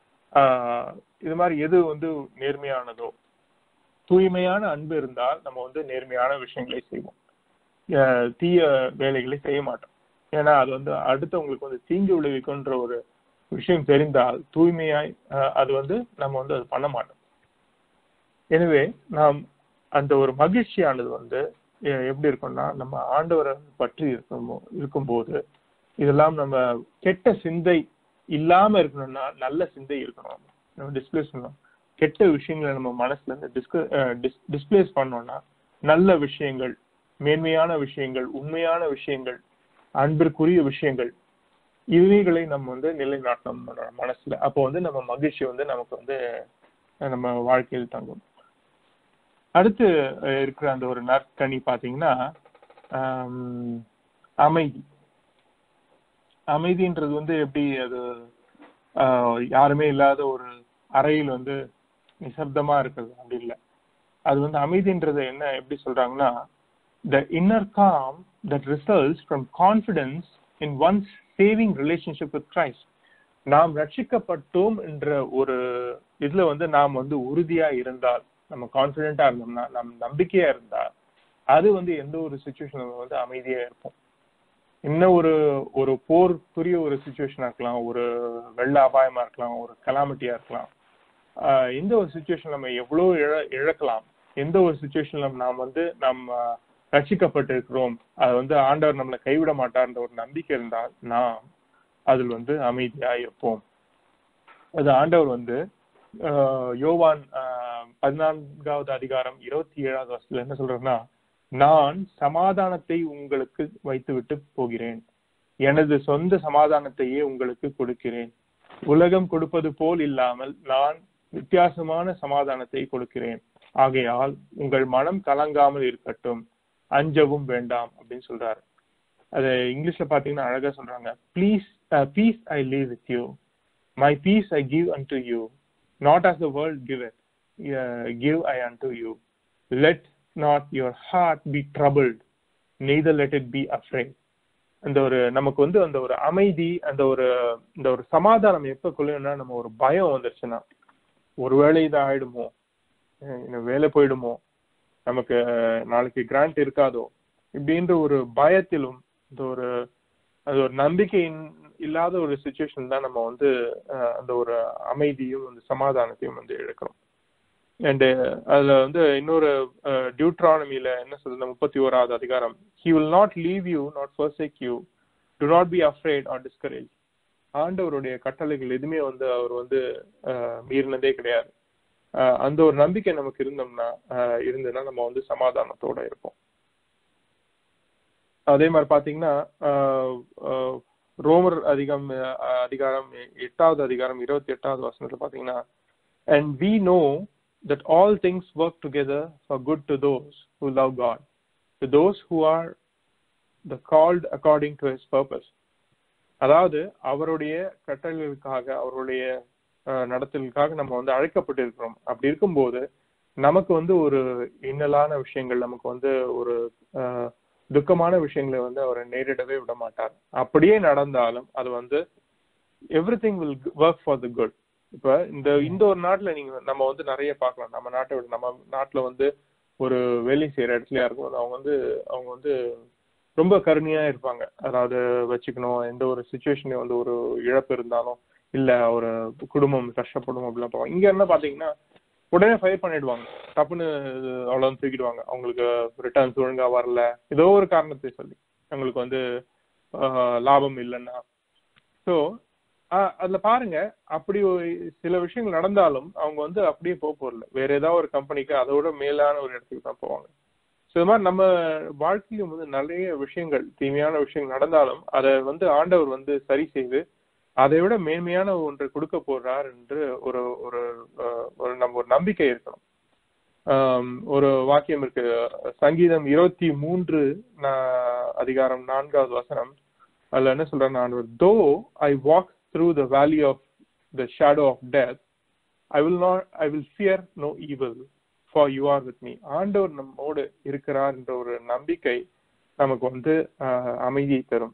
ஆஹ் இது மாதிரி எது வந்து நேர்மையானதோ தூய்மையான அன்பு இருந்தால் நம்ம வந்து நேர்மையான விஷயங்களை செய்வோம் அஹ் தீய வேலைகளை செய்ய மாட்டோம் ஏன்னா அது வந்து அடுத்தவங்களுக்கு வந்து தீங்கு விளைவிக்குன்ற ஒரு விஷயம் தெரிந்தால் தூய்மையாய் அஹ் அது வந்து நம்ம வந்து அது பண்ண மாட்டோம் எனவே நாம் அந்த ஒரு மகிழ்ச்சியானது வந்து எ- எப்படி இருக்கும்னா நம்ம ஆண்டவரை பற்றி இருக்கும் இருக்கும்போது இதெல்லாம் நம்ம கெட்ட சிந்தை இல்லாம இருக்கணும்னா நல்ல சிந்தை இருக்கணும் நம்ம டிஸ்பிளேஸ் பண்ணணும் கெட்ட விஷயங்களை நம்ம மனசுல இருந்து டிஸ்பிளேஸ் பண்ணோம்னா நல்ல விஷயங்கள் மேன்மையான விஷயங்கள் உண்மையான விஷயங்கள் அன்பிற்குரிய விஷயங்கள் இவைகளை நம்ம வந்து நிலைநாட்டணும் நம்மளோட மனசுல அப்போ வந்து நம்ம மகிழ்ச்சி வந்து நமக்கு வந்து அஹ், நம்ம வாழ்க்கையில் தங்கும் அடுத்து அஹ், இருக்கிற அந்த ஒரு நற்கனி பாத்தீங்கன்னா ஆம், அமைதி அமைதின்றது வந்து எப்படி அது ஆஹ், யாருமே இல்லாத ஒரு அறையில் வந்து நிசப்தமா இருக்குது அப்படி இல்லை அது வந்து அமைதின்றது என்ன எப்படி சொல்றாங்கன்னா the inner calm that results from confidence in one's saving relationship with Christ நாம் ரட்சிக்கப்பட்டோம் என்ற ஒரு இதுல வந்து நாம் வந்து உறுதியா இருந்தால் நம்ம கான்பிடென்டா இருந்தோம்னா நம் நம்பிக்கையா இருந்தால் அது வந்து எந்த ஒரு சுச்சுவேஷன்ல வந்து அமைதியா இருப்போம் இன்னும் ஒரு ஒரு போருக்குரிய ஒரு சுச்சுவேஷனா இருக்கலாம் ஒரு வெள்ள அபாயமா இருக்கலாம் ஒரு கலாமிட்டியா இருக்கலாம் ஆஹ் எந்த ஒரு சுச்சுவேஷன் நம்ம எவ்வளவு இழ இழக்கலாம் எந்த ஒரு சுச்சுவேஷன்ல நாம் வந்து நம்ம ரட்சிக்கப்பட்டு இருக்கிறோம் அது வந்து ஆண்டவர் நம்மளை கைவிட மாட்டார்ன்ற ஒரு நம்பிக்கை இருந்தால் நாம் அதில் வந்து அமைதியா இருப்போம் அது ஆண்டவர் வந்து ஆஹ் யோவான் ஆஹ் பதினான்காவது அதிகாரம் இருபத்தி ஏழாவது வருஷத்துல என்ன சொல்றாருன்னா நான் சமாதானத்தை உங்களுக்கு வைத்துவிட்டு போகிறேன் எனது சொந்த சமாதானத்தையே உங்களுக்கு கொடுக்கிறேன் உலகம் கொடுப்பது போல் இல்லாமல் நான் வித்தியாசமான சமாதானத்தை கொடுக்கிறேன் ஆகையால் உங்கள் மனம் கலங்காமல் இருக்கட்டும் அஞ்சவும் வேண்டாம் அப்படின்னு சொல்றாரு அது இங்கிலீஷ்ல பாத்தீங்கன்னா அழகா சொல்றாங்க please peace I leave with you my peace I give unto you not as the world give it give I unto you let not your heart be troubled neither let it be afraid அந்த ஒரு நமக்கு வந்து அந்த ஒரு அமைதி அந்த ஒரு இந்த ஒரு சமாதானம் எப்ப கொள்ளும்னா நம்ம ஒரு பயம் வந்துருச்சுன்னா ஒருவேளை இது ஆயிடுமோ அஹ் இன்னும் வேலை போயிடுமோ நமக்கு அஹ், நாளைக்கு கிராண்ட் இருக்காதோ இப்படின்ற ஒரு பயத்திலும் இந்த ஒரு அது ஒரு நம்பிக்கை இல்லாத ஒரு சுச்சுவேஷன் தான் நம்ம வந்து அஹ், அந்த ஒரு அமைதியும் அந்த சமாதானத்தையும் வந்து இழக்கிறோம் அண்ட் அதுல வந்து இன்னொரு டியூட்ரானமில என்ன சொல்றது முப்பத்தி ஓராவது அதிகாரம் he will not leave you not forsake you do not be afraid or discourage ஆண்டவருடைய கட்டளைகள் எதுவுமே வந்து அவர் வந்து அஹ், மீறினதே கிடையாது அஹ், அந்த ஒரு நம்பிக்கை நமக்கு இருந்தோம்னா அஹ், இருந்ததுன்னா நம்ம வந்து சமாதானத்தோட இருப்போம் அதே மாதிரி பாத்தீங்கன்னா அஹ், அஹ், ரோமர் அதிகம் அஹ், அதிகாரம் எட்டாவது அதிகாரம் இருபத்தி எட்டாவது வசனத்துல பாத்தீங்கன்னா and we know that all things work together for good to those who love God, to those who are the called according to his purpose. அதாவது அவருடைய கட்டளைகளுக்காக அவருடைய அஹ், நடத்தலுக்காக நம்ம வந்து அழைக்கப்பட்டு இருக்கிறோம் அப்படி இருக்கும்போது நமக்கு வந்து ஒரு இன்னலான விஷயங்கள் நமக்கு வந்து ஒரு அஹ், துக்கமான விஷயங்களை வந்து அவர் நேரிடவே விட மாட்டார் அப்படியே நடந்தாலும் அது வந்து everything will work for the good இப்ப இந்த இந்த ஒரு நாட்டுல நீங்க நம்ம வந்து நிறைய பார்க்கலாம் நம்ம நாட்டை விட நம்ம நாட்டுல வந்து ஒரு வேலை செய்யற இடத்துலயா இருக்கும் அவங்க வந்து அவங்க வந்து ரொம்ப கருணையா இருப்பாங்க அதாவது வச்சுக்கணும் எந்த ஒரு சுச்சுவேஷன்லயும் வந்து ஒரு இழப்பு இருந்தாலும் இல்ல ஒரு குடும்பம் கஷ்டப்படும் அப்படிலாம் பார்ப்பாங்க இங்க என்ன பாத்தீங்கன்னா உடனே ஃபயர் பண்ணிடுவாங்க டப்புன்னு இது அவ்வளவு தூக்கிடுவாங்க அவங்களுக்கு ரிட்டர்ன்ஸ் ஒழுங்கா வரல ஏதோ ஒரு காரணத்தை சொல்லி அவங்களுக்கு வந்து ஆஹ், லாபம் இல்லைன்னா ஸோ அதுல பாருங்க அப்படி ஒரு சில விஷயங்கள் நடந்தாலும் அவங்க வந்து அப்படியே போக போறல வேற ஏதாவது ஒரு கம்பெனிக்கு அதோட மேலான ஒரு இடத்துக்கு தான் போவாங்க ஸோ இது மாதிரி நம்ம வாழ்க்கையிலும் வந்து நிறைய விஷயங்கள் தீமையான விஷயங்கள் நடந்தாலும் அதை வந்து ஆண்டவர் வந்து சரி செய்து அதை விட மேன்மையான ஒன்றை கொடுக்க போறார் என்று ஒரு ஒரு அஹ், ஒரு நம்ம ஒரு நம்பிக்கை இருக்கணும் ஆம், ஒரு வாக்கியம் இருக்கு சங்கீதம் இருபத்தி மூன்று நா- அதிகாரம் நான்காவது வசனம் அதுல என்ன சொல்றேன் நான் தோ I walk through the valley of the shadow of death I will not I will fear no evil for you are with me ஆண்டவர் நம்மோடு இருக்கிறார் என்ற ஒரு நம்பிக்கை நமக்கு வந்து ஆஹ், அமைதியை தரும்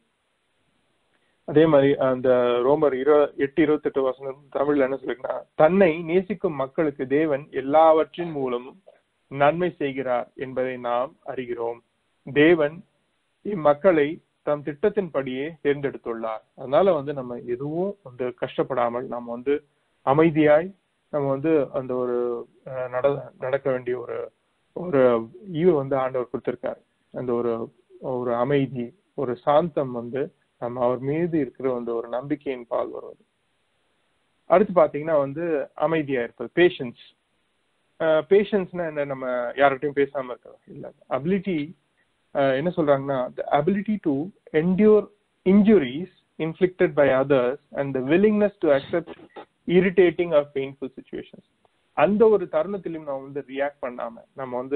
அதே மாதிரி அந்த ரோமர் இரு எட்டு இருபத்தெட்டு வசனம் தமிழ்ல என்ன சொல்லிருக்குன்னா தன்னை நேசிக்கும் மக்களுக்கு தேவன் எல்லாவற்றின் மூலமும் நன்மை செய்கிறார் என்பதை நாம் அறிகிறோம் தேவன் இம்மக்களை தம் திட்டத்தின்படியே தேர்ந்தெடுத்துள்ளார் அதனால வந்து நம்ம எதுவும் வந்து கஷ்டப்படாமல் நம்ம வந்து அமைதியாய் நம்ம வந்து அந்த ஒரு அஹ், நட நடக்க வேண்டிய ஒரு ஒரு ஈவு வந்து ஆண்டவர் கொடுத்திருக்காரு அந்த ஒரு ஒரு அமைதி ஒரு சாந்தம் வந்து நம்ம அவர் மீது இருக்கிற அந்த ஒரு நம்பிக்கையின் பால் வருவது அடுத்து பாத்தீங்கன்னா வந்து அமைதியா இருப்பது பேஷன்ஸ் பேஷன்ஸ்னா என்ன நம்ம யார்கிட்டயும் பேசாம இருக்கிறது இல்ல அபிலிட்டி என்ன சொல்றாங்கன்னா the ability to endure injuries inflicted by others and the willingness to accept irritating or painful situations அந்த ஒரு தருணத்திலும் நம்ம வந்து ரியாக்ட் பண்ணாம நம்ம வந்து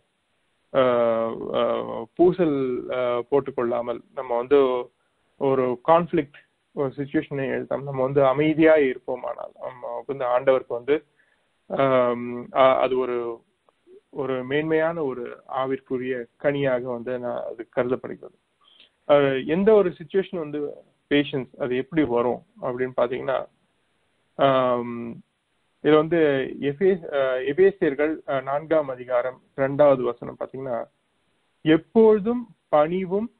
ஆஹ், ஆஹ், பூசல் ஆஹ், போட்டுக்கொள்ளாமல் நம்ம வந்து ஒரு கான்ஃபிளிக்ட் ஒரு சுச்சுவேஷனை எழுதாம நம்ம வந்து அமைதியா இருப்போமானால் நம்ம வந்து ஆண்டவருக்கு வந்து ஆம், ஆஹ், அது ஒரு ஒரு மேன்மையான ஒரு ஆவிற்குரிய கனியாக வந்து நான் அது கருதப்படுகிறது அஹ் எந்த ஒரு சுச்சுவேஷன் வந்து பேஷன்ஸ் அது எப்படி வரும் அப்படின்னு பாத்தீங்கன்னா ஆம், இது வந்து எபே அஹ் எபேசியர்கள் அஹ், நான்காம் அதிகாரம் இரண்டாவது வசனம் பாத்தீங்கன்னா எப்பொழுதும் பணிவும்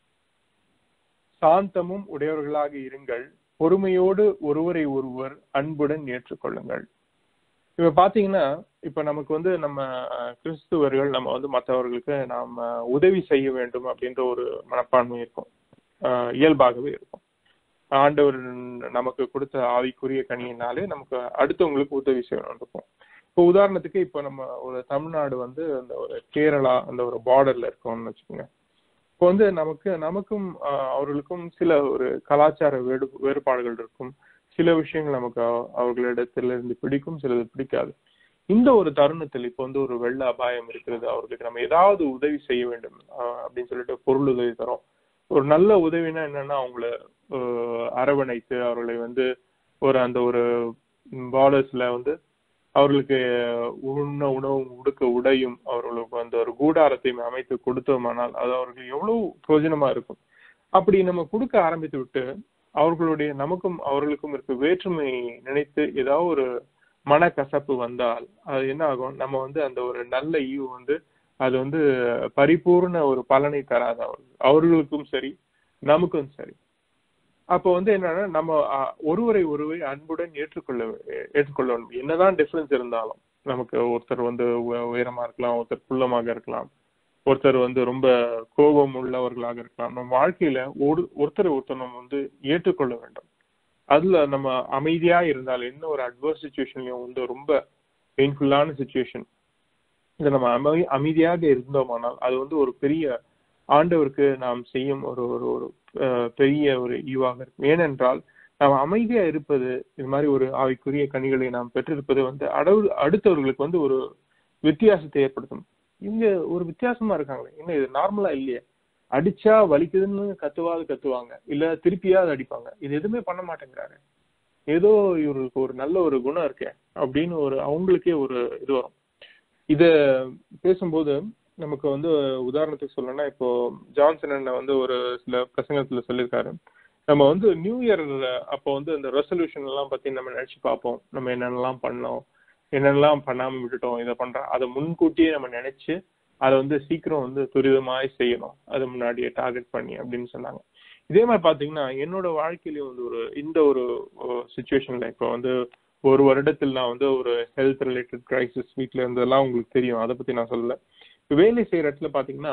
சாந்தமும் உடையவர்களாக இருங்கள் பொறுமையோடு ஒருவரை ஒருவர் அன்புடன் ஏற்றுக்கொள்ளுங்கள் இப்ப பாத்தீங்கன்னா இப்ப நமக்கு வந்து நம்ம அஹ், கிறிஸ்துவர்கள் நம்ம வந்து மற்றவர்களுக்கு நாம உதவி செய்ய வேண்டும் அப்படின்ற ஒரு மனப்பான்மை இருக்கும் அஹ், இயல்பாகவே இருக்கும் ஆண்டவர் நமக்கு கொடுத்த ஆவிக்குரிய கனியினாலே நமக்கு அடுத்தவங்களுக்கு உதவி செய்யணும் இருக்கும் இப்போ உதாரணத்துக்கு இப்போ நம்ம ஒரு தமிழ்நாடு வந்து அந்த ஒரு கேரளா அந்த ஒரு பார்டர்ல இருக்கோம்னு வச்சுக்கோங்க இப்போ வந்து நமக்கு நமக்கும் ஆஹ், அவர்களுக்கும் சில ஒரு கலாச்சார வேடு வேறுபாடுகள் இருக்கும் சில விஷயங்கள் நமக்கு அவ- அவர்களிடத்திலிருந்து பிடிக்கும் சிலது பிடிக்காது இந்த ஒரு தருணத்தில் இப்போ வந்து ஒரு வெள்ள அபாயம் இருக்கிறது அவர்களுக்கு நம்ம ஏதாவது உதவி செய்ய வேண்டும் ஆஹ், அப்படின்னு சொல்லிட்டு பொருள் உதவி தரோம் ஒரு நல்ல உதவினா என்னன்னா அவங்கள ஆஹ், அரவணைத்து அவர்களை வந்து ஒரு அந்த ஒரு பார்டர்ஸ்ல வந்து அவர்களுக்கு உண்ண உணவும் உடுக்க உடையும் அவர்களுக்கு அந்த ஒரு கூடாரத்தையும் அமைத்து கொடுத்தோமானால் அது அவர்களுக்கு எவ்வளவு பிரயோஜனமா இருக்கும் அப்படி நம்ம கொடுக்க ஆரம்பித்து விட்டு அவர்களுடைய நமக்கும் அவர்களுக்கும் இருக்க வேற்றுமை நினைத்து ஏதாவது ஒரு மனக்கசப்பு வந்தால் அது என்ன ஆகும் நம்ம வந்து அந்த ஒரு நல்ல ஈவு வந்து அது வந்து பரிபூர்ண ஒரு பலனை தராது அவர்கள் அவர்களுக்கும் சரி நமக்கும் சரி அப்போ வந்து என்னன்னா நம்ம அஹ், ஒருவரை ஒருவரை அன்புடன் ஏற்றுக்கொள்ள ஏற்றுக்கொள்ள வேண்டும் என்னதான் டிஃபரன்ஸ் இருந்தாலும் நமக்கு ஒருத்தர் வந்து உ- உயரமா இருக்கலாம் ஒருத்தர் குள்ளமாக இருக்கலாம் ஒருத்தர் வந்து ரொம்ப கோபம் உள்ளவர்களாக இருக்கலாம் நம்ம வாழ்க்கையில ஒரு ஒருத்தர் ஒருத்தர் நம்ம வந்து ஏற்றுக்கொள்ள வேண்டும் அதுல நம்ம அமைதியா இருந்தால் என்ன ஒரு அட்வர்ஸ் சுச்சுவேஷன்லயும் வந்து ரொம்ப பெயின்ஃபுல்லான சுச்சுவேஷன் இதை நம்ம அமை அமைதியாக இருந்தோமானால் அது வந்து ஒரு பெரிய ஆண்டவருக்கு நாம் செய்யும் ஒரு ஒரு ஒரு அஹ், பெரிய ஒரு ஈவாக இருக்கும் ஏனென்றால் நாம் அமைதியா இருப்பது இது மாதிரி ஒரு ஆவிக்குரிய கனிகளை நாம் பெற்றிருப்பது வந்து அடவு அடுத்தவர்களுக்கு வந்து ஒரு வித்தியாசத்தை ஏற்படுத்தும் இவங்க ஒரு வித்தியாசமா இருக்காங்களே என்ன இது நார்மலா இல்லையே அடிச்சா வலிக்குதுன்னு கத்துவாது கத்துவாங்க இல்ல திருப்பியாவது அடிப்பாங்க இது எதுவுமே பண்ண மாட்டேங்கிறாரு ஏதோ இவருக்கு ஒரு நல்ல ஒரு குணம் இருக்கே அப்படின்னு ஒரு அவங்களுக்கே ஒரு இது வரும் இத பேசும்போது நமக்கு வந்து உதாரணத்துக்கு சொல்லணும்னா இப்போ ஜான்சன் அண்ணன் வந்து ஒரு சில பிரசங்கத்துல சொல்லியிருக்காரு நம்ம வந்து நியூ இயர் அப்போ வந்து அந்த ரெசல்யூஷன் எல்லாம் பத்தி நம்ம நினைச்சு பார்ப்போம் நம்ம என்னென்னலாம் பண்ணோம் என்னென்னலாம் பண்ணாம விட்டுட்டோம் இதை பண்றோம் அதை முன்கூட்டியே நம்ம நினைச்சு அதை வந்து சீக்கிரம் வந்து துரிதமாய் செய்யணும் அது முன்னாடியே டார்கெட் பண்ணி அப்படின்னு சொன்னாங்க இதே மாதிரி பாத்தீங்கன்னா என்னோட வாழ்க்கையிலயும் வந்து ஒரு இந்த ஒரு சுச்சுவேஷன்ல இப்போ வந்து ஒரு வருடத்தில் நான் வந்து ஒரு ஹெல்த் ரிலேட்டட் கிரைசிஸ் வீட்ல இருந்ததெல்லாம் உங்களுக்கு தெரியும் அதை பத்தி நான் சொல்லல இப்ப வேலை செய்யற இடத்துல பாத்தீங்கன்னா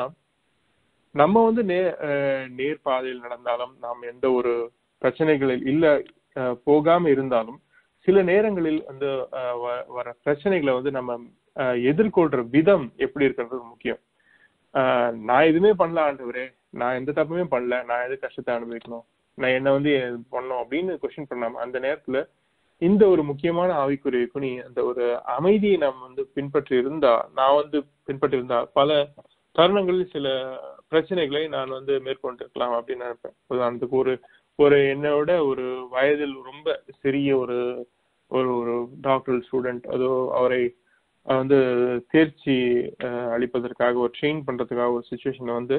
நம்ம வந்து நே அஹ் நேர் பாதையில் நடந்தாலும் நாம் எந்த ஒரு பிரச்சனைகளில் இல்ல அஹ் போகாம இருந்தாலும் சில நேரங்களில் அந்த அஹ் வ- வர பிரச்சனைகளை வந்து நம்ம அஹ் எதிர்கொள்ற விதம் எப்படி இருக்கிறது முக்கியம் ஆஹ் நான் எதுவுமே பண்ணல ஆண்டவரே நான் எந்த தப்புமே பண்ணல நான் எது கஷ்டத்தை அனுபவிக்கணும் நான் என்ன வந்து எது பண்ணணும் அப்படின்னு கொஸ்டின் பண்ணாம அந்த நேரத்துல இந்த ஒரு முக்கியமான ஆவிக்குரிய குணி அந்த ஒரு அமைதியை நாம் வந்து பின்பற்றி இருந்தா நான் வந்து பின்பற்றி இருந்தா பல தருணங்களில் சில பிரச்சனைகளை நான் வந்து மேற்கொண்டிருக்கலாம் அப்படின்னு நினைப்பேன் உதாரணத்துக்கு ஒரு ஒரு என்னோட ஒரு வயதில் ரொம்ப சிறிய ஒரு ஒரு ஒரு டாக்டர் ஸ்டூடெண்ட் அதோ அவரை அஹ், வந்து தேர்ச்சி அஹ், அளிப்பதற்காக ஒரு ட்ரெயின் பண்றதுக்காக ஒரு சுச்சுவேஷன்ல வந்து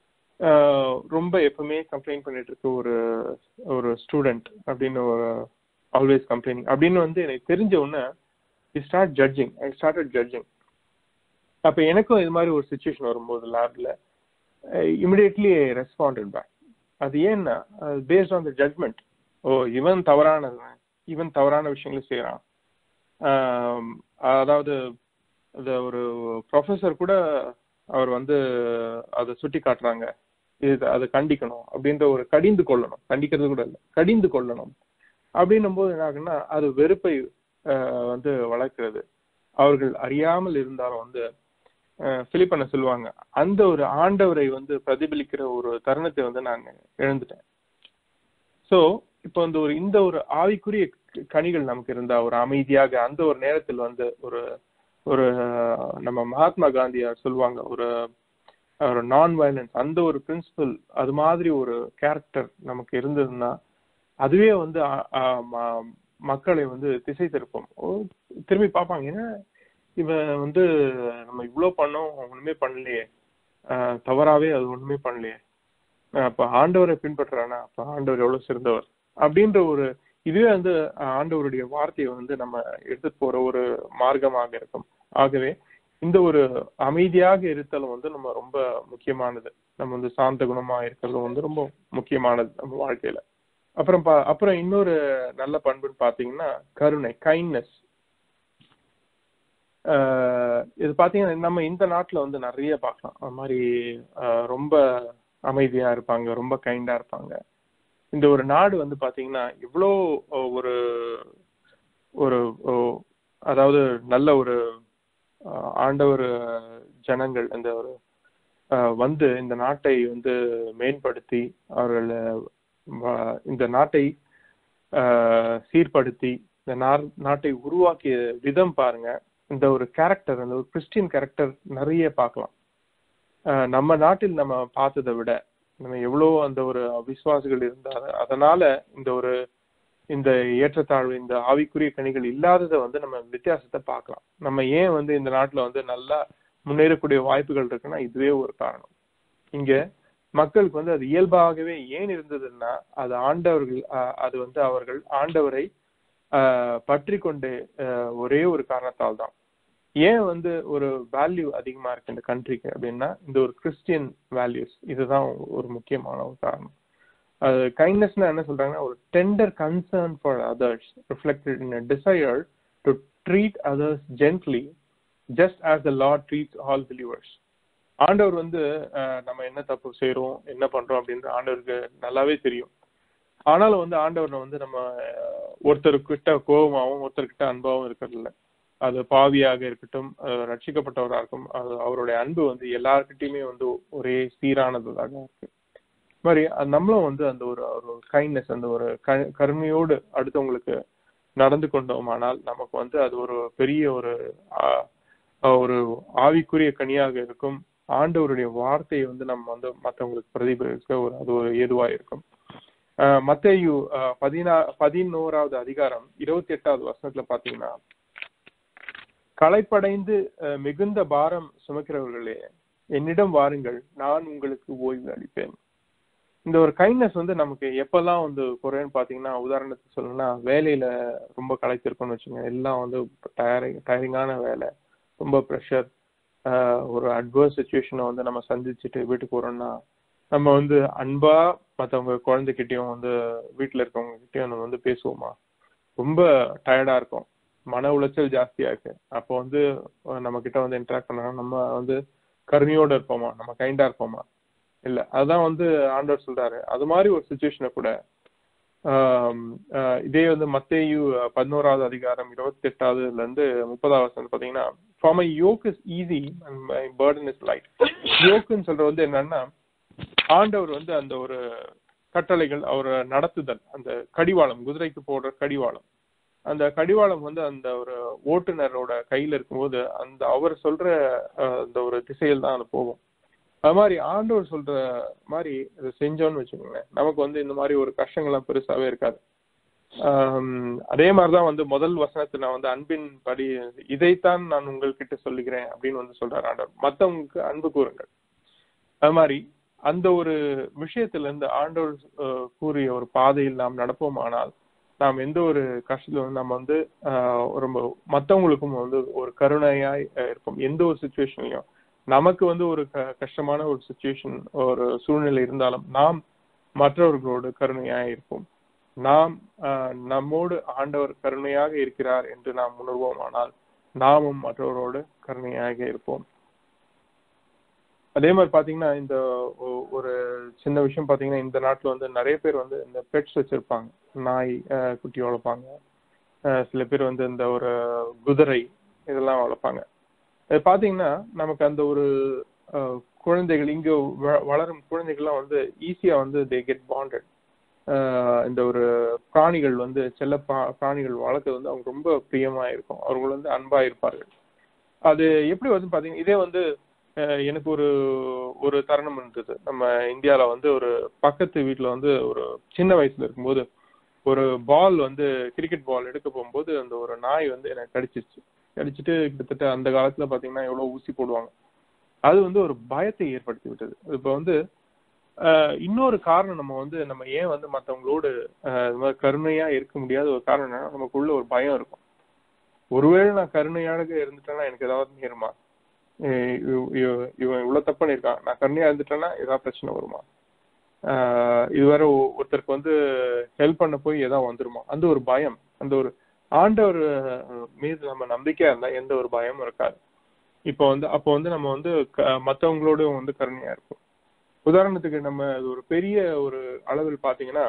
அஹ், ரொம்ப எப்பவுமே கம்ப்ளைண்ட் பண்ணிட்டு இருக்க ஒரு ஒரு ஸ்டூடெண்ட் அப்படின்னு ஒரு ஆல்வேஸ் கம்ப்ளைனிங் அப்படின்னு வந்து எனக்கு தெரிஞ்ச உடனே I start judging I started judging அப்ப எனக்கும் இது மாதிரி ஒரு சுச்சுவேஷன் வரும்போது லேப்ல இமிடியட்லி ரெஸ்பாண்டட் பேக் அது ஏன்னா பேஸ்ட் ஆன் த ஜட்மெண்ட் ஓ இவன் தவறானவன் இவன் தவறான விஷயங்களை செய்யறான் ஆம், அதாவது அந்த ஒரு ப்ரொஃபசர் கூட அவர் வந்து அதை சுட்டி காட்டுறாங்க இது அதை கண்டிக்கணும் அப்படின்ற ஒரு கடிந்து கொள்ளணும் கண்டிக்கிறது கூட இல்லை கடிந்து கொள்ளணும் அப்படின்னும் போது என்ன ஆகுன்னா அது வெறுப்பை ஆஹ், வந்து வளர்க்கிறது அவர்கள் அறியாமல் இருந்தாலும் வந்து ஆஹ், பிலிப்பனை சொல்லுவாங்க அந்த ஒரு ஆண்டவரை வந்து பிரதிபலிக்கிற ஒரு தருணத்தை வந்து நான் இழந்துட்டேன் சோ இப்போ இந்த ஒரு இந்த ஒரு ஆவிக்குரிய க- கனிகள் நமக்கு இருந்தா ஒரு அமைதியாக அந்த ஒரு நேரத்தில் வந்து ஒரு ஒரு ஆஹ், நம்ம மகாத்மா காந்தியார் சொல்லுவாங்க ஒரு ஒரு நான் வயலன்ஸ் அந்த ஒரு பிரின்சிபல் அது மாதிரி ஒரு கேரக்டர் நமக்கு இருந்ததுன்னா அதுவே வந்து ஆ- ஆ- ம- மக்களை வந்து திசை திருப்பும் ஓ, திரும்பி பார்ப்பாங்க ஏன்னா இவன் வந்து நம்ம இவ்ளோ பண்ணோம் ஒண்ணுமே பண்ணலையே ஆஹ் தவறாவே அது ஒண்ணுமே பண்ணலையே ஆஹ் அப்ப ஆண்டவரை பின்பற்றுறானா அப்ப ஆண்டவர் எவ்வளவு சிறந்தவர் அப்படின்ற ஒரு இதுவே வந்து ஆஹ் ஆண்டவருடைய வார்த்தையை வந்து நம்ம எடுத்துட்டு போற ஒரு மார்க்கமாக இருக்கும் ஆகவே இந்த ஒரு அமைதியாக இருத்தலும் வந்து நம்ம ரொம்ப முக்கியமானது நம்ம வந்து சாந்த குணமா இருக்கிறது வந்து ரொம்ப முக்கியமானது நம்ம வாழ்க்கையில அப்புறம் பா அப்புறம் இன்னொரு நல்ல பண்புன்னு பாத்தீங்கன்னா கருணை கைண்ட்னஸ் இது பாத்தீங்கன்னா நம்ம இந்த நாட்டுல வந்து நிறைய பார்க்கலாம் அது மாதிரி ஆஹ் ரொம்ப அமைதியா இருப்பாங்க ரொம்ப கைண்டா இருப்பாங்க இந்த ஒரு நாடு வந்து பாத்தீங்கன்னா இவ்வளோ ஒரு ஒரு ஓ, அதாவது நல்ல ஒரு ஆஹ், ஆண்டவர் ஜனங்கள் இந்த ஒரு ஆஹ், வந்து இந்த நாட்டை வந்து மேம்படுத்தி அவர்கள் வ- இந்த நாட்டை ஆஹ், சீர்படுத்தி இந்த நா- நாட்டை உருவாக்கிய விதம் பாருங்க இந்த ஒரு கேரக்டர் அந்த ஒரு கிறிஸ்டியன் கேரக்டர் நிறைய பார்க்கலாம் ஆஹ், நம்ம நாட்டில் நம்ம பார்த்ததை விட நம்ம எவ்வளோ அந்த ஒரு விசுவாசிகள் இருந்தா அதனால இந்த ஒரு இந்த ஏற்றத்தாழ்வு இந்த ஆவிக்குரிய கனிகள் இல்லாததை வந்து நம்ம வித்தியாசத்தை பார்க்கலாம் நம்ம ஏன் வந்து இந்த நாட்டுல வந்து நல்லா முன்னேறக்கூடிய வாய்ப்புகள் இருக்குன்னா இதுவே ஒரு காரணம் இங்க மக்களுக்கு வந்து அது இயல்பாகவே ஏன் இருந்ததுன்னா அது ஆண்டவர்கள் ஆஹ் அது வந்து அவர்கள் ஆண்டவரை ஆஹ் பற்றி கொண்டு ஆஹ் ஒரே ஒரு காரணத்தால் தான் ஏன் வந்து ஒரு வேல்யூ அதிகமா இருக்கு இந்த கண்ட்ரிக்கு அப்படின்னா இந்த ஒரு கிறிஸ்டியன் வேல்யூஸ் இதுதான் ஒரு முக்கியமான ஒரு காரணம் அது கைண்ட்னஸ்னா என்ன சொல்றாங்கன்னா ஒரு tender concern for others reflected in desire to treat others gently just as the Lord treats all believers ஆண்டவர் வந்து அஹ், நம்ம என்ன தப்பு செய்றோம் என்ன பண்றோம் அப்படின்னு ஆண்டவருக்கு நல்லாவே தெரியும் ஆனாலும் வந்து ஆண்டவர் வந்து நம்ம அஹ், ஒருத்தர்கிட்ட கோபமாகவும் ஒருத்தர்கிட்ட அன்பாவும் இருக்கிறது இல்ல அது பாவியாக இருக்கட்டும் அஹ், ரட்சிக்கப்பட்டவராக இருக்கும் அது அவருடைய அன்பு வந்து எல்லார்கிட்டயுமே வந்து ஒரே சீரானதாக இருக்கு இது மாதிரி அது நம்மளும் வந்து அந்த ஒரு ஒரு கைண்ட்னஸ் அந்த ஒரு க- கருணையோடு அடுத்தவங்களுக்கு நடந்து கொண்டோமானால் நமக்கு வந்து அது ஒரு பெரிய ஒரு ஆ- ஒரு ஆவிக்குரிய கனியாக இருக்கும் ஆண்டவருடைய வார்த்தையை வந்து நம்ம வந்து மற்றவங்களுக்கு பிரதிபலிக்க ஒரு அது ஒரு ஏதுவா இருக்கும் ஆஹ் மத்தேயு ஆஹ் பதினா பதினோராவது அதிகாரம் இருபத்தி எட்டாவது வசனத்துல பாத்தீங்கன்னா களைப்படைந்து ஆஹ் மிகுந்த பாரம் சுமக்கிறவர்களே என்னிடம் வாருங்கள் நான் உங்களுக்கு ஓய்வு அளிப்பேன் இந்த ஒரு கைண்ட்னஸ் வந்து நமக்கு எப்பெல்லாம் வந்து குறைன்னு பாத்தீங்கன்னா உதாரணத்துக்கு சொல்லணும்னா வேலையில ரொம்ப களைத்திருக்கோம்னு வச்சுங்க எல்லாம் வந்து டயரிங் டயரிங்கான வேலை ரொம்ப ப்ரெஷர் ஒரு அட்வர்ஸ் சுச்சுவேஷனை வந்து நம்ம சந்திச்சுட்டு வீட்டுக்கு வரோம்னா நம்ம வந்து அன்பா மற்றவங்க குழந்தைகிட்டயும் வந்து வீட்டில் இருக்கவங்க கிட்டயும் நம்ம வந்து பேசுவோமா ரொம்ப டயர்டா இருக்கும் மன உளைச்சல் ஜாஸ்தியா இருக்கு அப்போ வந்து அஹ், நம்ம கிட்ட வந்து இன்டராக்ட் பண்ணா நம்ம வந்து கருணையோட இருப்போமா நம்ம கைண்டா இருப்போமா இல்ல அதுதான் வந்து ஆண்டவர் சொல்றாரு அது மாதிரி ஒரு சுச்சுவேஷனை கூட ஆம், ஆஹ் இதே வந்து மத்தேயு பதினோராவது அதிகாரம் இருபத்தி எட்டாவதுல இருந்து முப்பதாவது வசனம் பாத்தீங்கன்னா for my yoke is easy and my burden is light யோக்குன்னு சொல்றது வந்து என்னன்னா ஆண்டவர் வந்து அந்த ஒரு கட்டளைகள் அவர் நடத்துதல் அந்த கடிவாளம் குதிரைக்கு போடுற கடிவாளம் அந்த கடிவாளம் வந்து அந்த ஒரு ஓட்டுநரோட கையில இருக்கும்போது அந்த அவர் சொல்ற அஹ், அந்த ஒரு திசையில் தான் அது போகும் அது மாதிரி ஆண்டவர் சொல்ற மாதிரி இதை செஞ்சோம்னு வச்சுக்கோங்களேன் நமக்கு வந்து இந்த மாதிரி ஒரு கஷ்டங்கள்லாம் பெருசாவே இருக்காது ஆம், அதே மாதிரிதான் வந்து முதல் வசனத்தை நான் வந்து அன்பின் படி இதைத்தான் நான் உங்கள்கிட்ட சொல்லுகிறேன் அப்படின்னு வந்து சொல்றாரு ஆண்டவர் மத்தவங்களுக்கு அன்பு கூறுங்கள் அது மாதிரி அந்த ஒரு விஷயத்துல இருந்து ஆண்டவர் அஹ், கூறிய ஒரு பாதையில் நாம் நடப்போமானால் நாம் எந்த ஒரு கஷ்டத்துல வந்து நம்ம வந்து ஆஹ், ரொம்ப மத்தவங்களுக்கும் வந்து ஒரு கருணையாய் அஹ், இருப்போம் எந்த ஒரு சுச்சுவேஷன்லயும் நமக்கு வந்து ஒரு க- கஷ்டமான ஒரு சுச்சுவேஷன் ஒரு சூழ்நிலை இருந்தாலும் நாம் மற்றவர்களோடு கருணையாய் இருப்போம் நாம் ஆஹ், நம்மோடு ஆண்டவர் கருணையாக இருக்கிறார் என்று நாம் உணர்வோமானால் நாமும் மற்றவரோடு கருணையாக இருப்போம் அதே மாதிரி பாத்தீங்கன்னா இந்த ஒ- ஒரு சின்ன விஷயம் பாத்தீங்கன்னா இந்த நாட்டுல வந்து நிறைய பேர் வந்து இந்த பெட்ஸ் வச்சிருப்பாங்க நாய் அஹ், குட்டி வளர்ப்பாங்க அஹ், சில பேர் வந்து இந்த ஒரு குதிரை இதெல்லாம் வளர்ப்பாங்க அது பாத்தீங்கன்னா நமக்கு அந்த ஒரு அஹ், குழந்தைகள் இங்க வ- வளரும் குழந்தைகள்லாம் வந்து ஈஸியா வந்து தே கெட் பாண்டட் இந்த ஒரு பிராணிகள் வந்து செல்ல பா- பிராணிகள் வளர்க்கறது வந்து அவங்க ரொம்ப பிரியமா இருக்கும் அவர்கள் வந்து அன்பா இருப்பார்கள் அது எப்படி வந்து பாத்தீங்கன்னா இதே வந்து அஹ், எனக்கு ஒரு ஒரு தருணம் இருந்தது நம்ம இந்தியால வந்து ஒரு பக்கத்து வீட்ல வந்து ஒரு சின்ன வயசுல இருக்கும்போது ஒரு பால் வந்து கிரிக்கெட் பால் எடுக்க போகும்போது அந்த ஒரு நாய் வந்து எனக்கு கடிச்சிருச்சு கடிச்சிட்டு கிட்டத்தட்ட அந்த காலத்துல பாத்தீங்கன்னா எவ்வளவு ஊசி போடுவாங்க அது வந்து ஒரு பயத்தை ஏற்படுத்தி விட்டது இப்ப வந்து ஆஹ், இன்னொரு காரணம் நம்ம வந்து நம்ம ஏன் வந்து மத்தவங்களோடு ஆஹ், இது மாதிரி கருணையா இருக்க முடியாத ஒரு காரணம் என்னன்னா நமக்குள்ள ஒரு பயம் இருக்கும் ஒருவேளை நான் கருணையாக இருந்துட்டேன்னா எனக்கு ஏதாவது நேருமா ஏய், இவ- இவ- இவன் இவ்வளவு தப்பு பண்ணிருக்கான் நான் கருணையா இருந்துட்டேன்னா ஏதாவது பிரச்சனை வருமா ஆஹ் இதுவரை ஒ- ஒருத்தருக்கு வந்து ஹெல்ப் பண்ண போய் ஏதாவது வந்துருமா அந்த ஒரு பயம் அந்த ஒரு ஆண்டவர் அஹ், மீது நம்ம நம்பிக்கையா இருந்தா எந்த ஒரு பயமும் இருக்காது இப்போ வந்து அப்போ வந்து நம்ம வந்து க- மத்தவங்களோட வந்து கருணையா இருக்கும் உதாரணத்துக்கு நம்ம இது ஒரு பெரிய ஒரு அளவில் பாத்தீங்கன்னா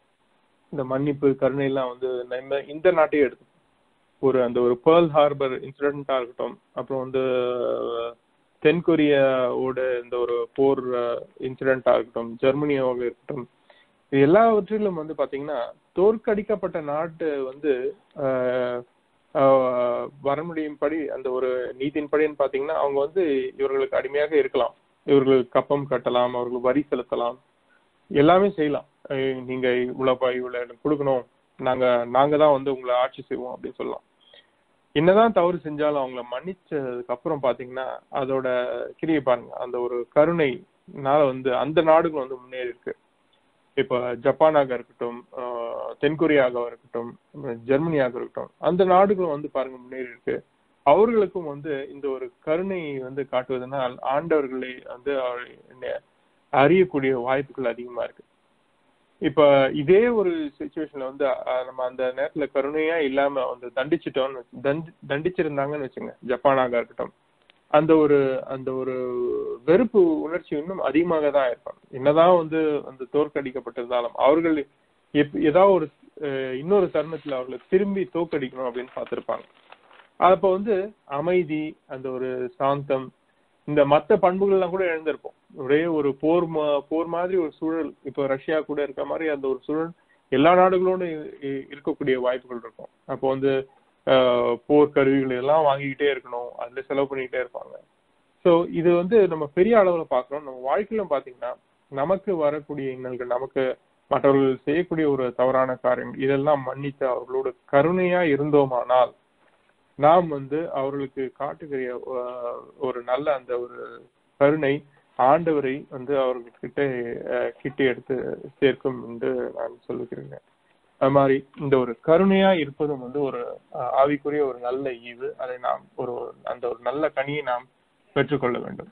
இந்த மன்னிப்பு கருணை எல்லாம் வந்து நம்ம இந்த நாட்டையே எடுத்து ஒரு அந்த ஒரு பேர்ல் ஹார்பர் இன்சிடென்ட்டா இருக்கட்டும் அப்புறம் வந்து அஹ், தென்கொரியாவோட இந்த ஒரு போர் இன்சிடென்ட்டா இருக்கட்டும் ஜெர்மனியாவாக இருக்கட்டும் இது எல்லாவற்றிலும் வந்து பாத்தீங்கன்னா தோற்கடிக்கப்பட்ட நாட்டு வந்து ஆஹ், ஆஹ், வரமுடியும்படி அந்த ஒரு நீதியின்படின்னு பாத்தீங்கன்னா அவங்க வந்து இவர்களுக்கு அடிமையாக இருக்கலாம் இவர்களுக்கு கப்பம் கட்டலாம் அவர்கள் வரி செலுத்தலாம் எல்லாமே செய்யலாம் அஹ் நீங்க இவ்வளவு இவ்வளவு எனக்கு கொடுக்கணும் நாங்க நாங்க தான் வந்து உங்களை ஆட்சி செய்வோம் அப்படின்னு சொல்லலாம் என்னதான் தவறு செஞ்சாலும் அவங்கள மன்னிச்சதுக்கு அப்புறம் பாத்தீங்கன்னா அதோட கிரியை பாருங்க அந்த ஒரு கருணைனால வந்து அந்த நாடுகள் வந்து முன்னேறி இருக்கு இப்ப ஜப்பானாக இருக்கட்டும் ஆஹ் தென்கொரியாவாக இருக்கட்டும் ஜெர்மனியாக இருக்கட்டும் அந்த நாடுகளும் வந்து பாருங்க முன்னேறி இருக்கு அவர்களுக்கும் வந்து இந்த ஒரு கருணை வந்து காட்டுவதனால் ஆண்டவர்களை வந்து அவர் அறியக்கூடிய வாய்ப்புகள் அதிகமா இருக்கு இப்ப இதே ஒரு சுச்சுவேஷன்ல வந்து அஹ், நம்ம அந்த நேரத்துல கருணையா இல்லாம வந்து தண்டிச்சிட்டோம்னு வச்சு- தண்டி தண்டிச்சிருந்தாங்கன்னு வச்சுங்க ஜப்பானாக இருக்கட்டும் அந்த ஒரு அந்த ஒரு வெறுப்பு உணர்ச்சி இன்னும் அதிகமாக தான் இருக்கும் என்னதான் வந்து அந்த தோற்கடிக்கப்பட்டிருந்தாலும் அவர்கள் எப்- ஏதாவது ஒரு அஹ், இன்னொரு தருணத்துல அவர்களை திரும்பி தோற்கடிக்கணும் அப்படின்னு பார்த்திருப்பாங்க அப்ப வந்து அமைதி அந்த ஒரு சாந்தம் இந்த மத்த பண்புகள் எல்லாம் கூட இழந்திருப்போம் ஒரே ஒரு போர் மா- போர் மாதிரி ஒரு சூழல் இப்ப ரஷ்யா கூட இருக்க மாதிரி அந்த ஒரு சூழல் எல்லா நாடுகளோடும் இ- இ- இருக்கக்கூடிய வாய்ப்புகள் இருக்கும் அப்போ வந்து ஆஹ், போர் கருவிகள் எல்லாம் வாங்கிக்கிட்டே இருக்கணும் அதுல செலவு பண்ணிக்கிட்டே இருப்பாங்க சோ இது வந்து நம்ம பெரிய அளவுல பாக்குறோம் நம்ம வாழ்க்கையில பாத்தீங்கன்னா நமக்கு வரக்கூடிய இன்னல்கள் நமக்கு மற்றவர்கள் செய்யக்கூடிய ஒரு தவறான காரியம் இதெல்லாம் மன்னித்து அவர்களோட கருணையா இருந்தோமானால் நாம் வந்து அவர்களுக்கு காட்டுகிற அஹ், ஒரு நல்ல அந்த ஒரு கருணை ஆண்டவரை வந்து அவர்கள்கிட்ட அஹ், கிட்ட எடுத்து சேர்க்கும் என்று நான் சொல்லுகிறேன் அது மாதிரி இந்த ஒரு கருணையா இருப்பதும் வந்து ஒரு அஹ், ஆவிக்குரிய ஒரு நல்ல ஈவு அதை நாம் ஒரு அந்த ஒரு நல்ல கனியை நாம் பெற்றுக்கொள்ள வேண்டும்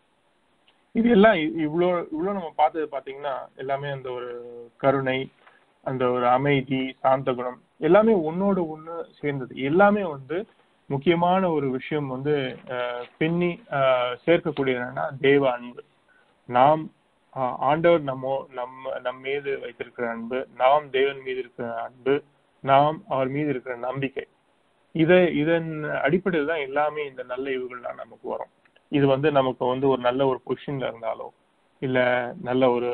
இது எல்லாம் இ- இவ்வளோ இவ்வளோ நம்ம பார்த்தது பாத்தீங்கன்னா எல்லாமே அந்த ஒரு கருணை அந்த ஒரு அமைதி சாந்த குணம் எல்லாமே ஒன்னோடு ஒண்ணு சேர்ந்தது எல்லாமே வந்து முக்கியமான ஒரு விஷயம் வந்து அஹ், பின்னி அஹ், சேர்க்கக்கூடியது என்னன்னா தேவ அன்பு நாம் ஆஹ், ஆண்டவர் நம்ம நம்ம நம் மீது வைத்திருக்கிற அன்பு நாம் தேவன் மீது இருக்கிற அன்பு நாம் அவர் மீது இருக்கிற நம்பிக்கை இதை இதன் அடிப்படையில் தான் எல்லாமே இந்த நல்ல ஈவுகள்லாம் நமக்கு வரும் இது வந்து நமக்கு வந்து ஒரு நல்ல ஒரு பொசிஷன்ல இருந்தாலோ இல்ல நல்ல ஒரு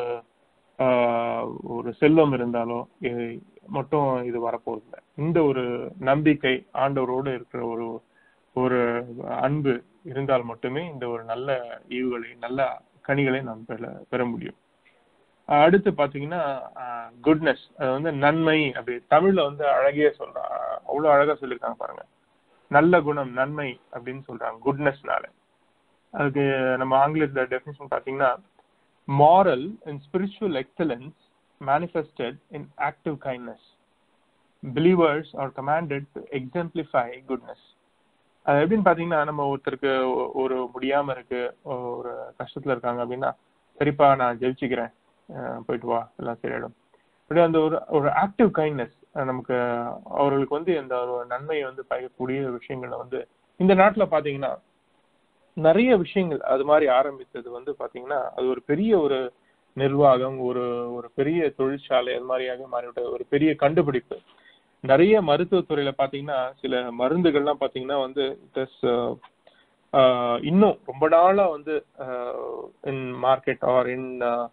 ஆஹ், ஒரு செல்வம் இருந்தாலோ இது மட்டும் இது வரப்போறது இல்ல இந்த ஒரு நம்பிக்கை ஆண்டவரோடு இருக்கிற ஒரு ஒரு அன்பு இருந்தால் மட்டுமே இந்த ஒரு நல்ல ஈவுகளை நல்ல கனிகளை நாம் பெற பெற முடியும் ஆஹ் அடுத்து பாத்தீங்கன்னா குட்னஸ் அது வந்து நன்மை அப்படி தமிழ்ல வந்து அழகிய சொல்றான் அவ்வளவு அழகா சொல்லியிருக்காங்க பாருங்க நல்ல குணம் நன்மை அப்படின்னு சொல்றாங்க குட்னஸ்னால அதுக்கு நம்ம ஆங்கிலத்துல டெஃபினேஷன் பாத்தீங்கன்னா moral and spiritual excellence manifested in active kindness believers are commanded to exemplify goodness அது எப்படின்னு பாத்தீங்கன்னா நம்ம ஒருத்தருக்கு ஒ- ஒரு முடியாம இருக்கு ஒரு கஷ்டத்துல இருக்காங்க அப்படின்னா சரிப்பா நான் ஜெயிச்சுக்கிறேன் அஹ் போயிட்டு வா எல்லாம் சரியாயிடும் அப்படி அந்த ஒரு ஒரு ஆக்டிவ் கைண்ட்னஸ் நமக்கு அவர்களுக்கு வந்து இந்த ஒரு நன்மையை வந்து பயக்கக்கூடிய விஷயங்களை வந்து இந்த நாட்டுல பாத்தீங்கன்னா நிறைய விஷயங்கள் அது மாதிரி ஆரம்பித்தது வந்து பாத்தீங்கன்னா அது ஒரு பெரிய ஒரு நிர்வாகம் ஒரு ஒரு பெரிய தொழிற்சாலை அது மாதிரியாக மாறிவிட்ட ஒரு பெரிய கண்டுபிடிப்பு நிறைய மருத்துவத்துறையில பாத்தீங்கன்னா சில மருந்துகள்லாம் பாத்தீங்கன்னா வந்து இட்ஸ் இன்னும் ரொம்ப நாளா வந்து in market or in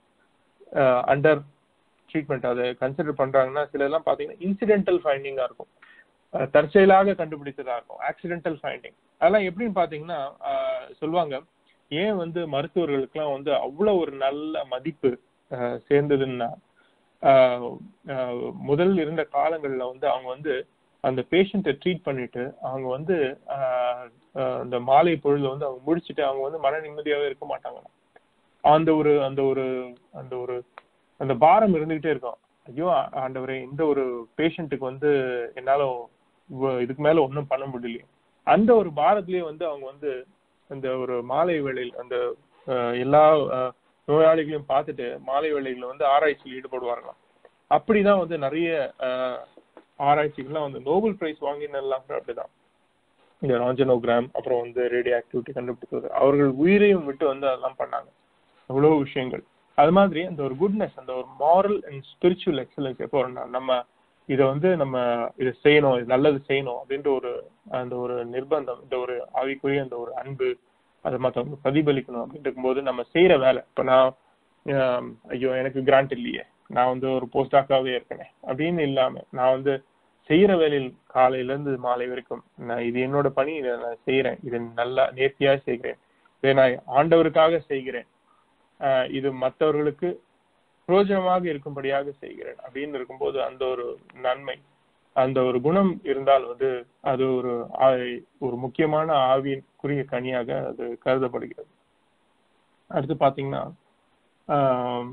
under treatment அதை கன்சிடர் பண்றாங்கன்னா சில எல்லாம் பாத்தீங்கன்னா இன்சிடென்டல் ஃபைண்டிங்கா இருக்கும் அஹ் தற்செயலாக கண்டுபிடித்ததா இருக்கும் ஆக்சிடென்டல் ஃபைண்டிங் அதெல்லாம் எப்படின்னு பாத்தீங்கன்னா அஹ் சொல்லுவாங்க ஏன் வந்து மருத்துவர்களுக்கெல்லாம் வந்து அவ்வளவு ஒரு நல்ல மதிப்பு அஹ் சேர்ந்ததுன்னா ஆஹ் ஆஹ் முதல் இருந்த காலங்கள்ல வந்து அவங்க வந்து அந்த பேஷண்ட்டை ட்ரீட் பண்ணிட்டு அவங்க வந்து ஆஹ் ஆஹ் அந்த மாலை பொழுதுல வந்து அவங்க முடிச்சுட்டு அவங்க வந்து மன நிம்மதியாவே இருக்க மாட்டாங்க அந்த ஒரு அந்த ஒரு அந்த ஒரு அந்த பாரம் இருந்துகிட்டே இருக்கும் ஐயோ ஆண்டவரே இந்த ஒரு பேஷண்ட்டுக்கு வந்து என்னால வ- இதுக்கு மேல ஒன்றும் பண்ண முடியலையே அந்த ஒரு பாரத்திலேயே வந்து அவங்க வந்து அந்த ஒரு மாலை வேளையில் அந்த ஆஹ் எல்லா ஆஹ் நோயாளிகளையும் பார்த்துட்டு மாலை வேளையில வந்து ஆராய்ச்சியில் ஈடுபடுவார்களாம் அப்படிதான் வந்து நிறைய ஆஹ் ஆராய்ச்சிகள்லாம் வந்து நோபல் பிரைஸ் வாங்கினெல்லாம் கூட அப்படிதான் இந்த ராஞ்சனோகிராம் அப்புறம் வந்து ரேடியோ ஆக்டிவிட்டி கண்டுபிடித்தது அவர்கள் உயிரையும் விட்டு வந்து அதெல்லாம் பண்ணாங்க எவ்வளவு விஷயங்கள் அது மாதிரி அந்த ஒரு குட்னஸ் அந்த ஒரு மாரல் அண்ட் ஸ்பிரிச்சுவல் எக்ஸலன்ஸ் எப்போ வரும்னா, நம்ம இதை வந்து நம்ம இதை செய்யணும் இது நல்லது செய்யணும் அப்படின்ற ஒரு அந்த ஒரு நிர்பந்தம் இந்த ஒரு ஆவிக்குரிய அந்த ஒரு அன்பு அதை மற்றவங்க பிரதிபலிக்கணும் அப்படின்னு இருக்கும்போது நம்ம செய்யற வேலை இப்ப நான் ஆம், ஐயோ எனக்கு கிராண்ட் இல்லையே நான் வந்து ஒரு போஸ்டாக்காவே இருக்கேனே அப்படின்னு இல்லாம நான் வந்து செய்யற வேலையில் காலையில இருந்து மாலை வரைக்கும் நான் இது என்னோட பணி இதை நான் செய்யறேன் இதை நல்லா நேர்த்தியா செய்கிறேன் இதை நான் ஆண்டவருக்காக செய்கிறேன் ஆஹ் இது மற்றவர்களுக்கு பிரயோஜனமாக இருக்கும்படியாக செய்கிறேன் அப்படின்னு இருக்கும்போது அந்த ஒரு நன்மை அந்த ஒரு குணம் இருந்தால் வந்து அது ஒரு ஆ- ஒரு முக்கியமான ஆவியின்குரிய கனியாக அது கருதப்படுகிறது அடுத்து பாத்தீங்கன்னா ஆம்,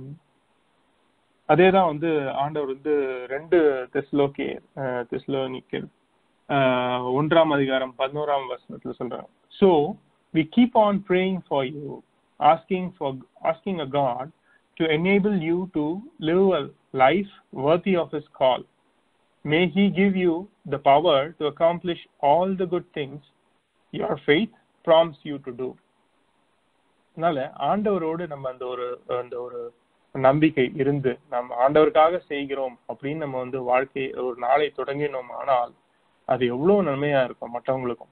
அதேதான் வந்து ஆண்டவர் வந்து ரெண்டு தெஸ்லோக்கே தெஸ்லோனிக்கர் ஒன்றாம் அதிகாரம் பதினோராம் வசனத்துல சொல்றாங்க so we keep on praying for you asking for asking a God to enable you to live a life worthy of his call May He give you the power to accomplish all the good things your faith prompts you to do. அதனால ஆண்டவரோடு நம்ம அந்த ஒரு அந்த ஒரு நம்பிக்கை இருந்து நம்ம ஆண்டவருக்காக செய்கிறோம் அப்படின்னு நம்ம வந்து வாழ்க்கை ஒரு நாளை தொடங்கினோம் ஆனால் அது எவ்வளவு நன்மையா இருக்கும் மற்றவங்களுக்கும்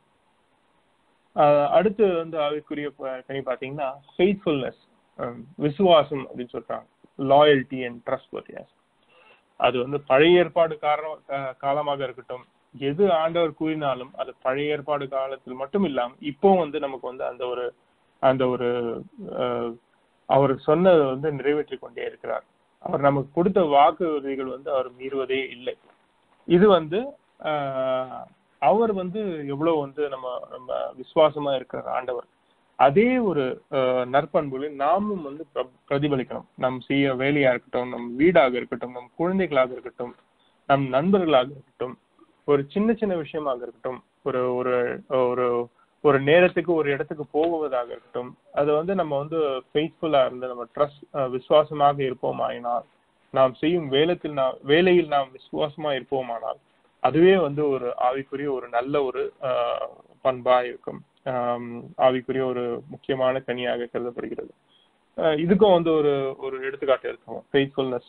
ஆஹ் அடுத்து வந்து ஆவிக்குரிய ப- கனி பாத்தீங்கன்னா ஃபெய்த்ஃபுல்னஸ் விசுவாசம் அப்படின்னு சொல்றாங்க லாயல்டி அண்ட் ட்ரஸ்ட் அது வந்து பழைய ஏற்பாடு காரணம் கா- காலமாக இருக்கட்டும் எது ஆண்டவர் கூறினாலும் அது பழைய ஏற்பாடு காலத்தில் மட்டும் இல்லாம இப்போ வந்து நமக்கு வந்து அந்த ஒரு அந்த ஒரு அஹ், அவர் சொன்னதை வந்து நிறைவேற்றி கொண்டே இருக்கிறார் அவர் நமக்கு கொடுத்த வாக்குறுதிகள் வந்து அவர் மீறுவதே இல்லை இது வந்து ஆஹ், அவர் வந்து எவ்வளவு வந்து நம்ம நம்ம விசுவாசமா இருக்கிற ஆண்டவர் அதே ஒரு அஹ், நற்பண்புகளை நாமும் வந்து பிர- பிரதிபலிக்கணும் நம் செய்ய வேலையா இருக்கட்டும் நம் வீடாக இருக்கட்டும் நம் குழந்தைகளாக இருக்கட்டும் நம் நண்பர்களாக இருக்கட்டும் ஒரு சின்ன சின்ன விஷயமாக இருக்கட்டும் ஒரு ஒரு ஒரு ஒரு நேரத்துக்கு ஒரு இடத்துக்கு போகுவதாக இருக்கட்டும் அது வந்து நம்ம வந்து ஃபெய்த்ஃபுல்லா இருந்து நம்ம ட்ரஸ்ட் விசுவாசமாக இருப்போமாயினால் நாம் செய்யும் வேலத்தில் நாம் வேலையில் நாம் விசுவாசமா இருப்போமானால் அதுவே வந்து ஒரு ஆவிக்குரிய ஒரு நல்ல ஒரு ஆஹ், பண்பா இருக்கும் ஆம், ஆவிக்குரிய ஒரு முக்கியமான கனியாக கருதப்படுகிறது ஆஹ், இதுக்கும் வந்து ஒரு ஒரு எடுத்துக்காட்டு இருக்கும் ஃபெய்த்ஃபுல்னஸ்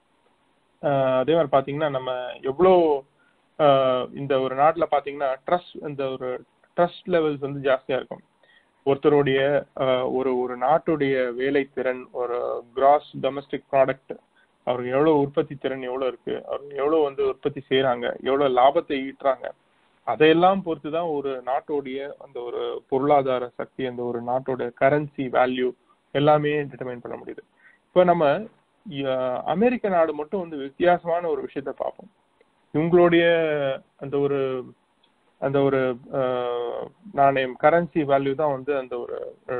அதே மாதிரி பாத்தீங்கன்னா நம்ம எவ்வளோ ஆஹ், இந்த ஒரு நாட்டுல பாத்தீங்கன்னா ட்ரஸ்ட் இந்த ஒரு ட்ரஸ்ட் லெவல்ஸ் வந்து ஜாஸ்தியா இருக்கும் ஒருத்தருடைய ஆஹ், ஒரு ஒரு நாட்டுடைய வேலை திறன் ஒரு கிராஸ் டொமஸ்டிக் ப்ராடக்ட் அவருக்கு எவ்வளவு உற்பத்தி திறன் எவ்வளவு இருக்கு அவர் எவ்வளவு வந்து உற்பத்தி செய்யறாங்க எவ்வளவு லாபத்தை ஈட்டுறாங்க அதையெல்லாம் பொறுத்து தான் ஒரு நாட்டுடைய அந்த ஒரு பொருளாதார சக்தி அந்த ஒரு நாட்டோட கரன்சி வேல்யூ எல்லாமே டிட்டர்மைன் பண்ண முடியுது இப்போ நம்ம அஹ், அமெரிக்க நாடு மட்டும் வந்து வித்தியாசமான ஒரு விஷயத்த பார்ப்போம் இவங்களுடைய அந்த ஒரு அந்த ஒரு அஹ், நாணயம் கரன்சி வேல்யூ தான் வந்து அந்த ஒரு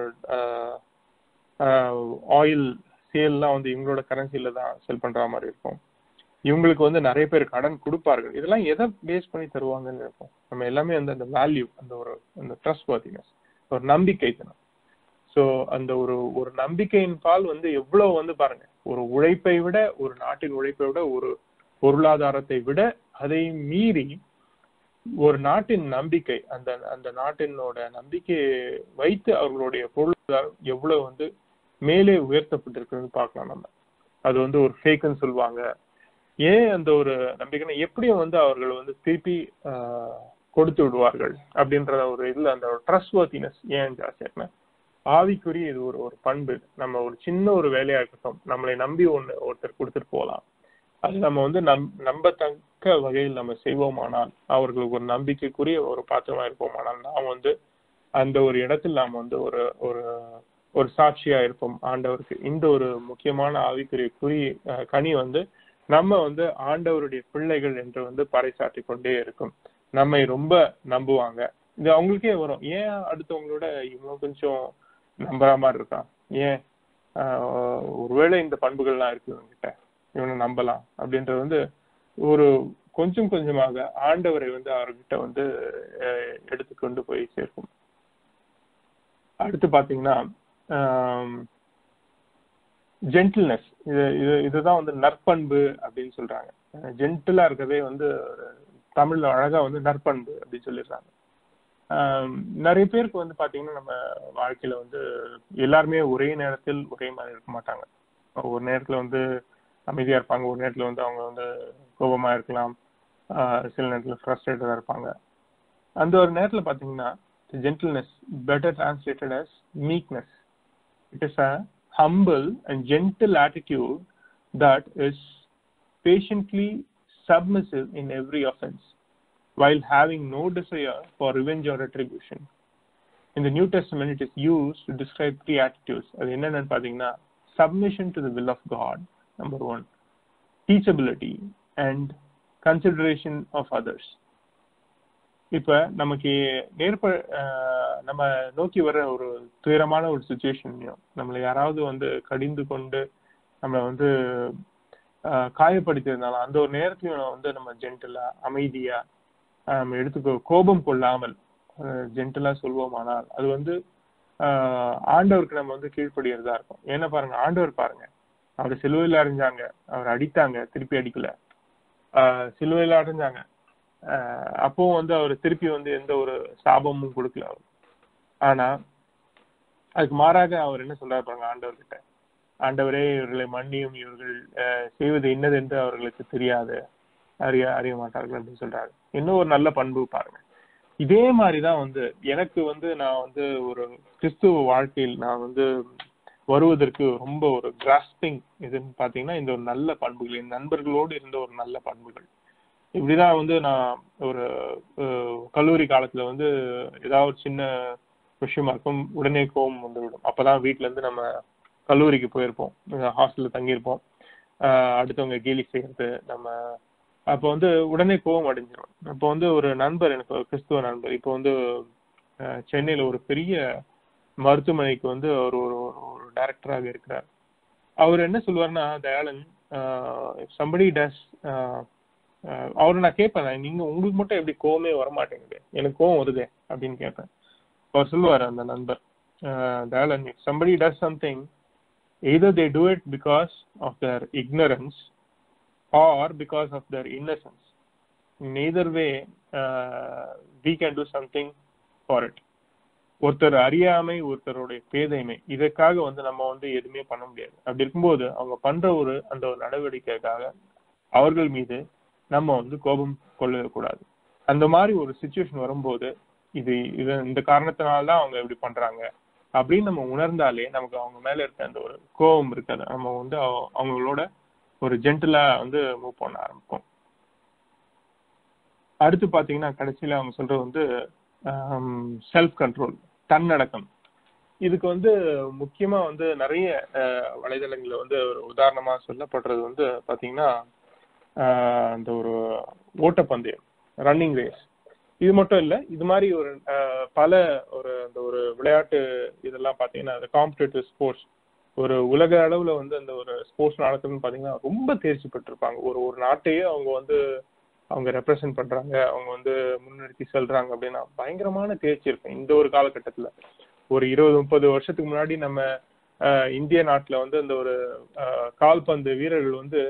ஆயில் சேல்லாம் வந்து இவங்களோட கரன்சில தான் செல் பண்ற மாதிரி இருக்கும் இவங்களுக்கு வந்து நிறைய பேர் கடன் கொடுப்பார்கள் இதெல்லாம் எதை பேஸ் பண்ணி தருவாங்கன்னு இருக்கும் நம்ம எல்லாமே வந்து அந்த வேல்யூ அந்த ஒரு அந்த ட்ரஸ்ட் வர்த்தினஸ் ஒரு நம்பிக்கை தனம் ஸோ அந்த ஒரு ஒரு நம்பிக்கையின் பால் வந்து எவ்வளவு வந்து பாருங்க ஒரு உழைப்பை விட ஒரு நாட்டின் உழைப்பை விட ஒரு பொருளாதாரத்தை விட அதை மீறி ஒரு நாட்டின் நம்பிக்கை அந்த அந்த நாட்டினோட நம்பிக்கையை வைத்து அவர்களுடைய பொருளாதாரம் எவ்வளவு வந்து மேலே உயர்த்தப்பட்டிருக்குன்னு பார்க்கலாம் நம்ம அது வந்து ஒரு ஃபேக்குன்னு சொல்லுவாங்க ஏன் அந்த ஒரு நம்பிக்கைனா எப்படியும் வந்து அவர்கள் வந்து திருப்பி ஆஹ், கொடுத்து விடுவார்கள் அப்படின்ற ஒரு இதுல அந்த ட்ரஸ்ட் வர்த்தினஸ் ஏன் ஜாஸ்தியா இருக்குன்னா ஆவிக்குரிய இது ஒரு ஒரு பண்பு நம்ம ஒரு சின்ன ஒரு வேலையா இருக்கட்டும் நம்மளை நம்பி ஒண்ணு ஒருத்தர் கொடுத்துட்டு போகலாம் அது நம்ம வந்து நம் நம்பத்தக்க வகையில் நம்ம செய்வோமானால் அவர்களுக்கு ஒரு நம்பிக்கைக்குரிய ஒரு பாத்திரமா இருப்போமானால் நாம் வந்து அந்த ஒரு இடத்தில் நாம் வந்து ஒரு ஒரு ஒரு சாட்சியா இருப்போம் ஆண்டவருக்கு இந்த ஒரு முக்கியமான ஆவிக்குரிய குறி அஹ், கனி வந்து நம்ம வந்து ஆண்டவருடைய பிள்ளைகள் என்று வந்து பறைசாற்றி கொண்டே இருக்கும் நம்மை ரொம்ப நம்புவாங்க இது அவங்களுக்கே வரும் ஏன் அடுத்தவங்களோட இவங்க கொஞ்சம் நம்புற மாதிரி இருக்கான் ஏன் ஆஹ், ஒருவேளை இந்த பண்புகள்லாம் இருக்கு இவன்கிட்ட இவனை நம்பலாம் அப்படின்றது வந்து ஒரு கொஞ்சம் கொஞ்சமாக ஆண்டவரை வந்து அவர்கிட்ட வந்து அஹ், எடுத்துக்கொண்டு போய் சேர்க்கும் அடுத்து பாத்தீங்கன்னா ஜென்டில்னஸ் இது இது இதுதான் வந்து நற்பண்பு அப்படின்னு சொல்றாங்க ஜென்டிலா இருக்கதே வந்து ஒரு தமிழ்ல அழகா வந்து நற்பண்பு அப்படின்னு சொல்லிடுறாங்க ஆஹ் நிறைய பேருக்கு வந்து பாத்தீங்கன்னா நம்ம வாழ்க்கையில வந்து எல்லாருமே ஒரே நேரத்தில் ஒரே மாதிரி இருக்க மாட்டாங்க ஒரு நேரத்துல வந்து அமைதியா இருப்பாங்க ஒரு நேரத்துல வந்து அவங்க வந்து கோபமா இருக்கலாம் ஆஹ் சில நேரத்துல ஃப்ரஸ்ட்ரேட்டடா இருப்பாங்க அந்த ஒரு நேரத்துல பாத்தீங்கன்னா gentleness better translated as meekness it is a humble and gentle attitude that is patiently submissive in every offense while having no desire for revenge or retribution in the new testament it is used to describe three attitudes அது என்னென்னு பாத்தீங்கன்னா submission to the will of god number one teachability and consideration of others இப்ப நமக்கு நேர்ப அஹ், நம்ம நோக்கி வர ஒரு துயரமான ஒரு சுச்சுவேஷன்லையும் நம்மளை யாராவது வந்து கடிந்து கொண்டு நம்மளை வந்து அஹ், காயப்படுத்தியிருந்தாலும் அந்த ஒரு நேரத்திலையும் வந்து நம்ம ஜென்டலா அமைதியா அஹ், நம்ம எடுத்துக்கோ கோபம் கொள்ளாமல் ஜென்டலா சொல்வோமானால் அது வந்து ஆஹ், ஆண்டவருக்கு நம்ம வந்து கீழ்ப்படியறதா இருக்கும் ஏன்னா பாருங்க ஆண்டவர் பாருங்க அவர் சிலுவையில் அடைஞ்சாங்க அவர் அடித்தாங்க திருப்பி அடிக்கல ஆஹ், சிலுவையில் அடைஞ்சாங்க ஆஹ், அப்பவும் வந்து அவர் திருப்பி வந்து எந்த ஒரு சாபமும் கொடுக்கல அவர் ஆனா அதுக்கு மாறாக அவர் என்ன சொல்றாரு பாருங்க ஆண்டவர்கிட்ட ஆண்டவரே இவர்களை மன்னியும் இவர்கள் ஆஹ், செய்வது இன்னது என்று அவர்களுக்கு தெரியாது அறிய அறிய மாட்டார்கள் அப்படின்னு சொல்றாரு இன்னும் ஒரு நல்ல பண்பு பாருங்க இதே மாதிரிதான் வந்து எனக்கு வந்து நான் வந்து ஒரு கிறிஸ்துவ வாழ்க்கையில் நான் வந்து வருவதற்கு ரொம்ப ஒரு கிராஸ்பிங் இதுன்னு பாத்தீங்கன்னா இந்த ஒரு நல்ல பண்புகள் என் நண்பர்களோடு இருந்த ஒரு நல்ல பண்புகள் இப்படிதான் வந்து நான் ஒரு அஹ், கல்லூரி காலத்துல வந்து ஏதாவது ஒரு சின்ன விஷயமா இருக்கும் உடனே கோபம் வந்துவிடும் அப்பதான் வீட்ல இருந்து நம்ம கல்லூரிக்கு போயிருப்போம் ஹாஸ்டல்ல தங்கியிருப்போம் ஆஹ் அடுத்தவங்க கேலி செய்யறது நம்ம அப்போ வந்து உடனே கோபம் அடைஞ்சிரும் அப்போ வந்து ஒரு நண்பர் எனக்கு ஒரு கிறிஸ்துவ நண்பர் இப்போ வந்து அஹ், சென்னையில ஒரு பெரிய மருத்துவமனைக்கு வந்து அவர் ஒரு ஒரு டைரக்டராக இருக்கிறார் அவர் என்ன சொல்லுவாருன்னா தயாளன் சம்படி டஸ் அவரை நான் கேட்பேன் நீங்க உங்களுக்கு மட்டும் எப்படி கோவமே வரமாட்டேங்குது எனக்கு கோவம் வருதே அப்படின்னு கேட்பேன் அவர் சொல்லுவார் அந்த நண்பர் அஹ், தயாளன் somebody does something either they do it because of their ignorance or because of their innocence. In either way, uh, we can do something for it. ஒருத்தர் அறியாமை ஒருத்தருடைய பேதைமை இதற்காக வந்து நம்ம வந்து எதுவுமே பண்ண முடியாது அப்படி இருக்கும்போது அவங்க பண்ற ஒரு அந்த ஒரு நடவடிக்கைக்காக அவர்கள் மீது நம்ம வந்து கோபம் கொள்ளக்கூடாது அந்த மாதிரி ஒரு சுச்சுவேஷன் வரும்போது இது இது இந்த காரணத்தினால தான் அவங்க இப்படி பண்றாங்க அப்படின்னு நம்ம உணர்ந்தாலே நமக்கு அவங்க மேல இருக்க அந்த ஒரு கோபம் இருக்காது நம்ம வந்து அவ- அவங்களோட ஒரு ஜென்டிலா வந்து மூவ் பண்ண ஆரம்பிப்போம் அடுத்து பாத்தீங்கன்னா கடைசியில அவங்க சொல்றது வந்து செல்ஃப் கண்ட்ரோல் தன்னடக்கம் இதுக்கு வந்து முக்கியமா வந்து நிறைய அஹ், வலைதளங்கள்ல வந்து ஒரு உதாரணமா சொல்லப்படுறது வந்து பாத்தீங்கன்னா ஆஹ், அந்த ஒரு ஓட்டப்பந்தயம் ரன்னிங் ரேஸ் இது மட்டும் இல்ல இது மாதிரி ஒரு ஆஹ், பல ஒரு அந்த ஒரு விளையாட்டு இதெல்லாம் பாத்தீங்கன்னா அந்த காம்படிட்டிவ் ஸ்போர்ட்ஸ் ஒரு உலக அளவுல வந்து அந்த ஒரு ஸ்போர்ட்ஸ் நடக்குதுன்னு பாத்தீங்கன்னா ரொம்ப தேர்ச்சி பெற்றிருப்பாங்க ஒரு ஒரு நாட்டையே அவங்க வந்து அவங்க ரெப்ரசென்ட் பண்றாங்க அவங்க வந்து முன்னிறுத்தி செல்றாங்க அப்படின்னா பயங்கரமான தேர்ச்சி இருக்கு இந்த ஒரு காலகட்டத்துல ஒரு இருபது முப்பது வருஷத்துக்கு முன்னாடி நம்ம ஆஹ், இந்திய நாட்டுல வந்து அந்த ஒரு ஆஹ், கால்பந்து வீரர்கள் வந்து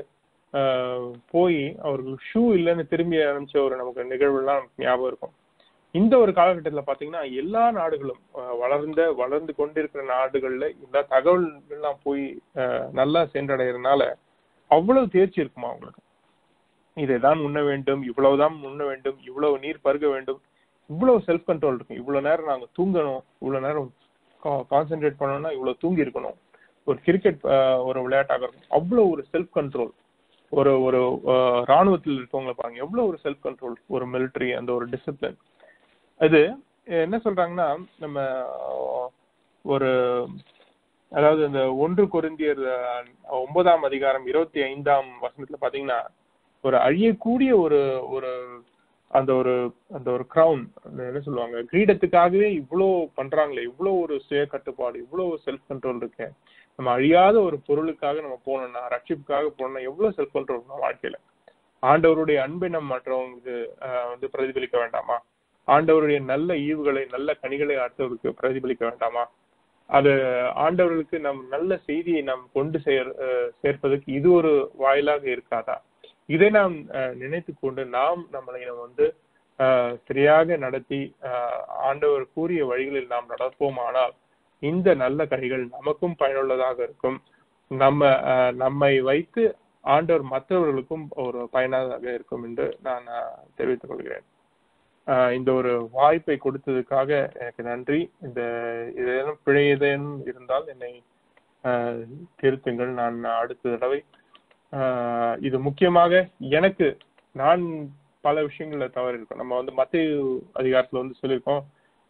ஆஹ், போய் அவருக்கு ஷூ இல்லைன்னு திரும்பி ஆரம்பிச்ச ஒரு நமக்கு நிகழ்வுலாம் நமக்கு ஞாபகம் இருக்கும் இந்த ஒரு காலகட்டத்துல பாத்தீங்கன்னா எல்லா நாடுகளும் ஆஹ், வளர்ந்த வளர்ந்து கொண்டிருக்கிற நாடுகள்ல இந்த தகவல் எல்லாம் போய் ஆஹ், நல்லா சென்றடைகிறதுனால அவ்வளவு தேர்ச்சி இருக்குமா அவங்களுக்கு இதைதான் உண்ண வேண்டும் இவ்வளவுதான் உண்ண வேண்டும் இவ்வளவு நீர் பருக வேண்டும் இவ்வளவு செல்ஃப் கண்ட்ரோல் இருக்கும் இவ்வளவு நேரம் நாங்க தூங்கணும் இவ்வளவு நேரம் கான்சென்ட்ரேட் பண்ணணும்னா இவ்வளவு தூங்கி இருக்கணும் ஒரு கிரிக்கெட் ஒரு விளையாட்டாக இருக்கும் அவ்வளவு ஒரு செல்ஃப் கண்ட்ரோல் ஒரு ஒரு ஆஹ், ராணுவத்தில் இருக்கவங்கள பாருங்க எவ்வளவு ஒரு செல்ஃப் கண்ட்ரோல் ஒரு மிலிட்டரி அந்த ஒரு டிசிப்ளின் அது என்ன சொல்றாங்கன்னா நம்ம ஆஹ், ஒரு அதாவது இந்த ஒன்று கொரிந்தியர் ஆஹ், ஒன்பதாம் அதிகாரம் இருபத்தி ஐந்தாம் வசனத்துல பாத்தீங்கன்னா ஒரு அழியக்கூடிய ஒரு ஒரு அந்த ஒரு அந்த ஒரு கிரவுன் என்ன சொல்லுவாங்க கிரீடத்துக்காகவே இவ்வளோ பண்றாங்களே இவ்வளோ ஒரு சுய கட்டுப்பாடு இவ்வளோ செல்ஃப் கண்ட்ரோல் இருக்கு நம்ம அழியாத ஒரு பொருளுக்காக நம்ம போனோம்னா ரட்சிப்புக்காக போனோம்னா எவ்வளவு செல்ஃப் கண்ட்ரோல் இருக்கணும் வாழ்க்கையில ஆண்டவருடைய அன்பை நம்ம மற்றவங்களுக்கு ஆஹ், வந்து பிரதிபலிக்க வேண்டாமா ஆண்டவருடைய நல்ல ஈவுகளை நல்ல கனிகளை அடுத்தவருக்கு பிரதிபலிக்க வேண்டாமா அது ஆண்டவர்களுக்கு நம் நல்ல செய்தியை நாம் கொண்டு சேர் அஹ் சேர்ப்பதற்கு இது ஒரு வாயிலாக இருக்காதா இதை நாம் அஹ், நினைத்துக் கொண்டு நாம் நம்மளை நம்ம வந்து அஹ், சரியாக நடத்தி அஹ், ஆண்டவர் கூறிய வழிகளில் நாம் நடப்போமானால் இந்த நல்ல கனிகள் நமக்கும் பயனுள்ளதாக இருக்கும் நம்ம அஹ், நம்மை வைத்து ஆண்டவர் மற்றவர்களுக்கும் ஒரு பயனாக இருக்கும் என்று நான் அஹ், தெரிவித்துக் கொள்கிறேன் ஆஹ் இந்த ஒரு வாய்ப்பை கொடுத்ததுக்காக எனக்கு நன்றி இந்த ஏதேனும் பிழை ஏதேனும் இருந்தால் என்னை ஆஹ் திருத்துங்கள் நான் அடுத்த தடவை ஆஹ் இது முக்கியமாக எனக்கு நான் பல விஷயங்கள்ல தவறு இருக்கும் நம்ம வந்து மத்திய அதிகாரத்துல வந்து சொல்லியிருக்கோம்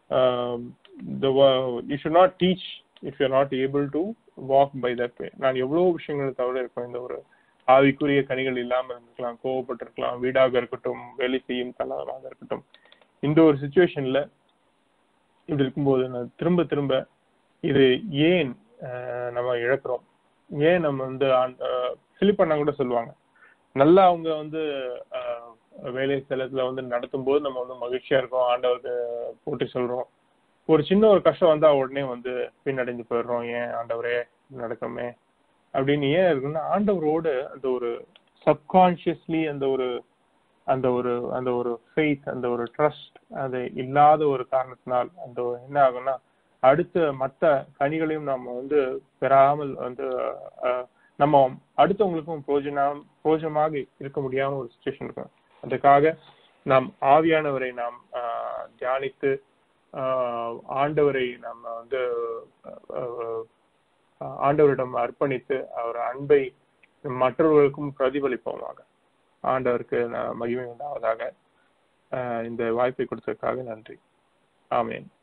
you should not teach if you not able to walk by that way நான் எவ்வளவு விஷயங்கள் தவறு இருக்கும் இந்த ஒரு ஆவிக்குரிய கனிகள் இல்லாமல் இருக்கலாம் கோவப்பட்டிருக்கலாம் வீடாக இருக்கட்டும் வேலை செய்யும் தளமாக இருக்கட்டும் இந்த ஒரு சுச்சுவேஷன்ல இப்படி இருக்கும்போது நான் திரும்ப திரும்ப இது ஏன் ஆஹ், நம்ம இழக்கிறோம் ஏன் நம்ம வந்து பிலிப் அண்ணா கூட சொல்லுவாங்க நல்லா அவங்க வந்து ஆஹ், வேலை ஸ்தலத்துல வந்து நடத்தும் போது நம்ம வந்து மகிழ்ச்சியா இருக்கோம் ஆண்டவருக்கு போட்டி சொல்றோம் ஒரு சின்ன ஒரு கஷ்டம் வந்தா உடனே வந்து பின்னடைஞ்சு போயிடுறோம் ஏன் ஆண்டவரே இப்படி நடக்குமே அப்படின்னு ஏன் இருக்குன்னா ஆண்டவரோடு அந்த ஒரு சப்கான்சியஸ்லி அந்த ஒரு அந்த ஒரு அந்த ஒரு ஃபெய்த் அந்த ஒரு ட்ரஸ்ட் அது இல்லாத ஒரு காரணத்தினால் அந்த ஒரு என்ன ஆகும்னா அடுத்த மற்ற கனிகளையும் நம்ம வந்து பெறாமல் வந்து அஹ், நம்ம அடுத்தவங்களுக்கும் பிரோஜனம் பிரோஜனமாக இருக்க முடியாம ஒரு சுச்சுவேஷன் இருக்கும் அதுக்காக நாம் ஆவியானவரை நாம் ஆஹ், தியானித்து ஆஹ், ஆண்டவரை நம்ம வந்து ஆஹ், ஆண்டவரிடம் அர்ப்பணித்து அவர் அன்பை மற்றவர்களுக்கும் பிரதிபலிப்போமாக ஆண்டவருக்கு நான் மகிமை உண்டாவதாக ஆஹ் இந்த வாய்ப்பை கொடுத்ததற்காக நன்றி ஆமென்